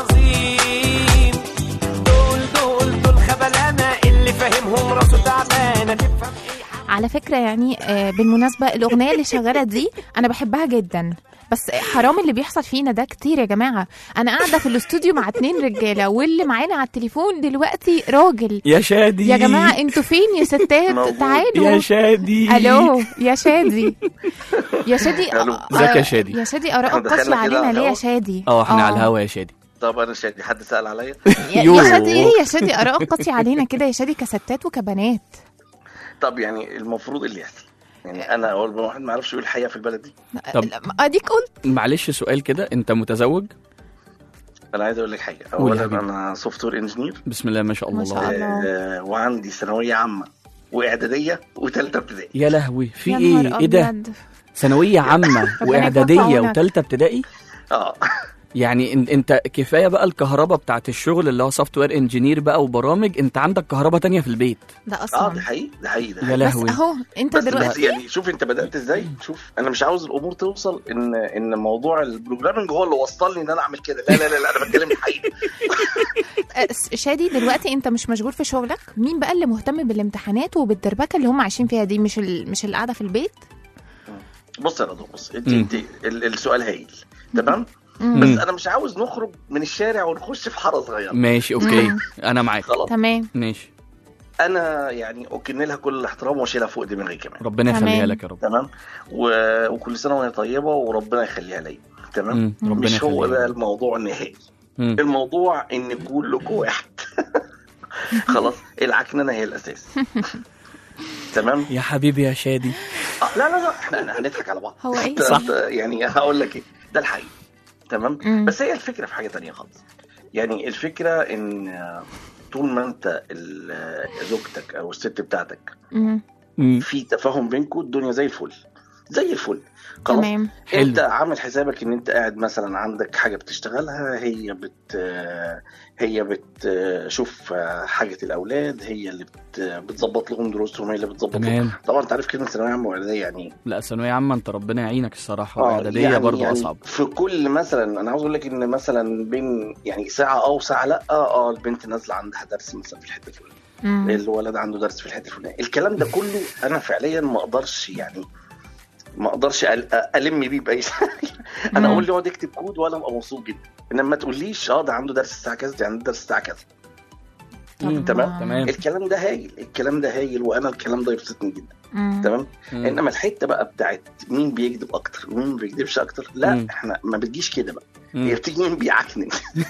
العظيم دول دول دول خبلانة اللي فاهمهم راسه تعبانة تفهم ايه على فكره يعني آه، بالمناسبه الاغنيه اللي شغاله دي انا بحبها جدا بس حرام اللي بيحصل فينا ده كتير يا جماعه انا قاعده في الاستوديو مع اتنين رجاله واللي معانا على التليفون دلوقتي راجل يا شادي يا جماعه انتوا فين يا ستات تعالوا يا شادي الو يا شادي يا شادي ألو. آه، ازيك يا شادي يا شادي اراء إحنا دخلنا قاسيه كده علينا على ليه يا الهوا؟ شادي اه احنا على الهوا يا شادي طب انا شادي حد سال عليا يا يوه. يا شادي ايه يا شادي اراء قاسيه علينا كده يا شادي كستات وكبنات طب يعني المفروض اللي يحصل يعني انا اول ما واحد ما يعرفش يقول الحقيقه في البلد دي طب. لا، اديك قلت معلش سؤال كده انت متزوج انا عايز اقول لك حاجه قول يا اولا حبيبي. انا سوفت وير انجينير بسم الله ما شاء ما الله شاء الله. آه وعندي ثانويه عامه واعداديه وثالثه ابتدائي يا لهوي في يا ايه نهار ايه ده أبيض. ثانويه عامه ربنا يكون في واعداديه عونك. وثالثه ابتدائي اه يعني ان- انت كفايه بقى الكهرباء بتاعت الشغل اللي هو سوفت وير انجينير بقى وبرامج انت عندك كهرباء تانية في البيت ده اه ده اصلا حقيقي ده حقيقي ده يا حقيقي. لهوي بس اهو انت بس, بس دلوقتي يعني شوف انت بدات ازاي شوف انا مش عاوز الامور توصل ان ان موضوع البروجرامنج هو اللي وصلني ان انا اعمل كده لا لا لا, لا انا بتكلم الحقيقه آه، شادي دلوقتي انت مش مشغول في شغلك مين بقى اللي مهتم بالامتحانات وبالدربكه اللي هم عايشين فيها دي مش ال... مش القعده في البيت بص يا رضوى بص انت مم. انت ال- السؤال هايل تمام مم. بس انا مش عاوز نخرج من الشارع ونخش في حاره صغيره ماشي اوكي مم. انا معاك خلاص تمام ماشي انا يعني اكن لها كل الاحترام واشيلها فوق دماغي كمان ربنا تمام. يخليها لك يا رب تمام و... وكل سنه وهي طيبه وربنا يخليها لي تمام مم. ربنا مش هو يخليها ده لك. الموضوع النهائي مم. الموضوع ان كلكم واحد خلاص العكننه هي الاساس تمام يا حبيبي يا شادي آه لا لا لا احنا هنضحك على بعض هو ايه ت- صح. ت- يعني هقول لك ايه ده الحقيقي تمام مم. بس هي الفكره في حاجه تانية خالص يعني الفكره ان آه، طول ما انت ال- آه، زوجتك او الست بتاعتك مم. مم. في تفاهم بينكم الدنيا زي الفل زي الفل خلاص تمام حلو. انت عامل حسابك ان انت قاعد مثلا عندك حاجه بتشتغلها هي بت هي بتشوف حاجه الاولاد هي اللي بت... بتظبط لهم دروسهم هي اللي بتظبط لهم تمام طبعا انت عارف كلمه ثانويه عامه واعداديه يعني ايه لا ثانويه عامه انت ربنا يعينك الصراحه آه، واعداديه يعني- برضه يعني اصعب في كل مثلا انا عاوز اقول لك ان مثلا بين يعني ساعه او ساعه لا اه البنت نازله عندها درس مثلا في الحته الفلانيه مم. الولد عنده درس في الحته الفلانيه الكلام ده كله انا فعليا ما اقدرش يعني ما اقدرش أل- الم بيه باي انا مم. اقول له اقعد اكتب كود وانا ابقى مبسوط جدا انما ما تقوليش اه ده عنده درس الساعه كذا ده عنده درس الساعه كذا مم، تمام. تمام الكلام ده هايل الكلام ده هايل وانا الكلام ده يبسطني جدا مم. تمام مم. انما الحته بقى بتاعت مين بيكذب اكتر ومين ما بيكذبش اكتر لا مم. احنا ما بتجيش كده بقى مم. هي بتيجي مين بيعكنن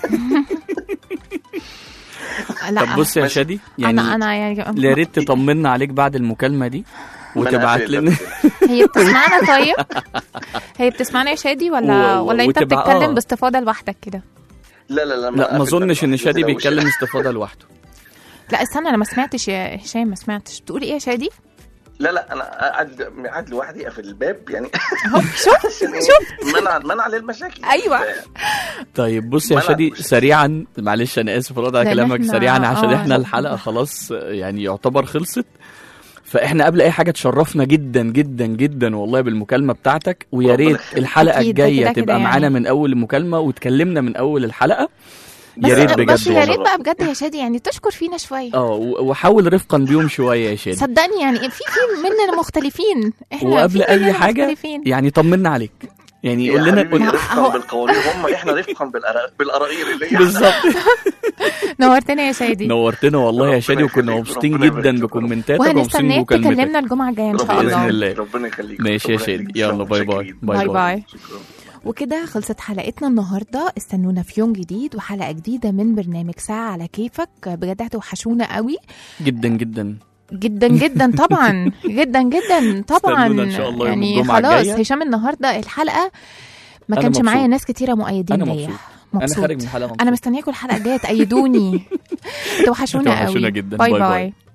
لا طب بص يا ماشي. شادي يعني انا انا يعني يا ريت تطمنا عليك بعد المكالمه دي ما أنا وتبعت قافل لنا هي بتسمعنا طيب هي بتسمعنا يا شادي ولا و- ولا انت وتبقى- بتتكلم آه. باستفاضه لوحدك كده لا لا لا لا ما قافل اظنش ان بقى. شادي لو بيتكلم استفاضه لوحده لا استنى انا ما سمعتش يا هشام ما سمعتش بتقولي ايه يا شادي لا لا انا قاعد قاعد لوحدي قافل الباب يعني اهو شوف عشان إيه؟ شوف منع منع للمشاكل أيوة. طيب بص يا ما أنا شادي مش- سريعا معلش انا اسف رد على لأن كلامك إحنا- سريعا عشان آه. احنا الحلقه خلاص يعني يعتبر خلصت فاحنا قبل اي حاجه تشرفنا جدا جدا جدا والله بالمكالمه بتاعتك ويا ربنا ريت يخليك. الحلقه أكيد، ده الجايه كده كده تبقى يعني. معانا من اول المكالمه وتكلمنا من اول الحلقه بس يا ريت بس بجد يا ريت والله بقى بجد يا شادي يعني تشكر فينا شويه اه و- وحاول رفقا بيهم شويه يا شادي صدقني يعني في في مننا مختلفين احنا وقبل في اي مننا حاجه مختلفين. يعني طمنا عليك يعني يا قول لنا حبيبي قول رفقا هو- بالقوانين هم احنا رفقا بالأرا- بالقراقير اللي هي بالظبط نورتنا يا شادي نورتنا والله يا ربنا شادي وكنا يخليك، مبسوطين ربنا يبارك جدا فيك. بكومنتاتك ومبسوطين وهنستناك بمكالمتك تكلمنا الجمعه الجايه ان شاء ربنا بإذن الله الله. يخليك، ربنا يخليك ماشي يا ربنا شادي يخليك. يلا باي باي متشكرين. باي باي باي باي شكراً. وكده خلصت حلقتنا النهارده استنونا في يوم جديد وحلقه جديده من برنامج ساعه على كيفك بجد هتوحشونا قوي جدا جدا جدا جدا طبعا جدا جدا طبعا استنونا إن شاء الله يوم يعني الجمعة خلاص الجاية. هشام النهارده الحلقه ما أنا كانش مبسوط. معايا ناس كتيره مؤيدين انا ليا مبسوط انا مبسوط خارج من الحلقه مبسوط انا مستنياكم الحلقه الجايه تأيدوني توحشونا قوي توحشونا جدا. باي باي باي. باي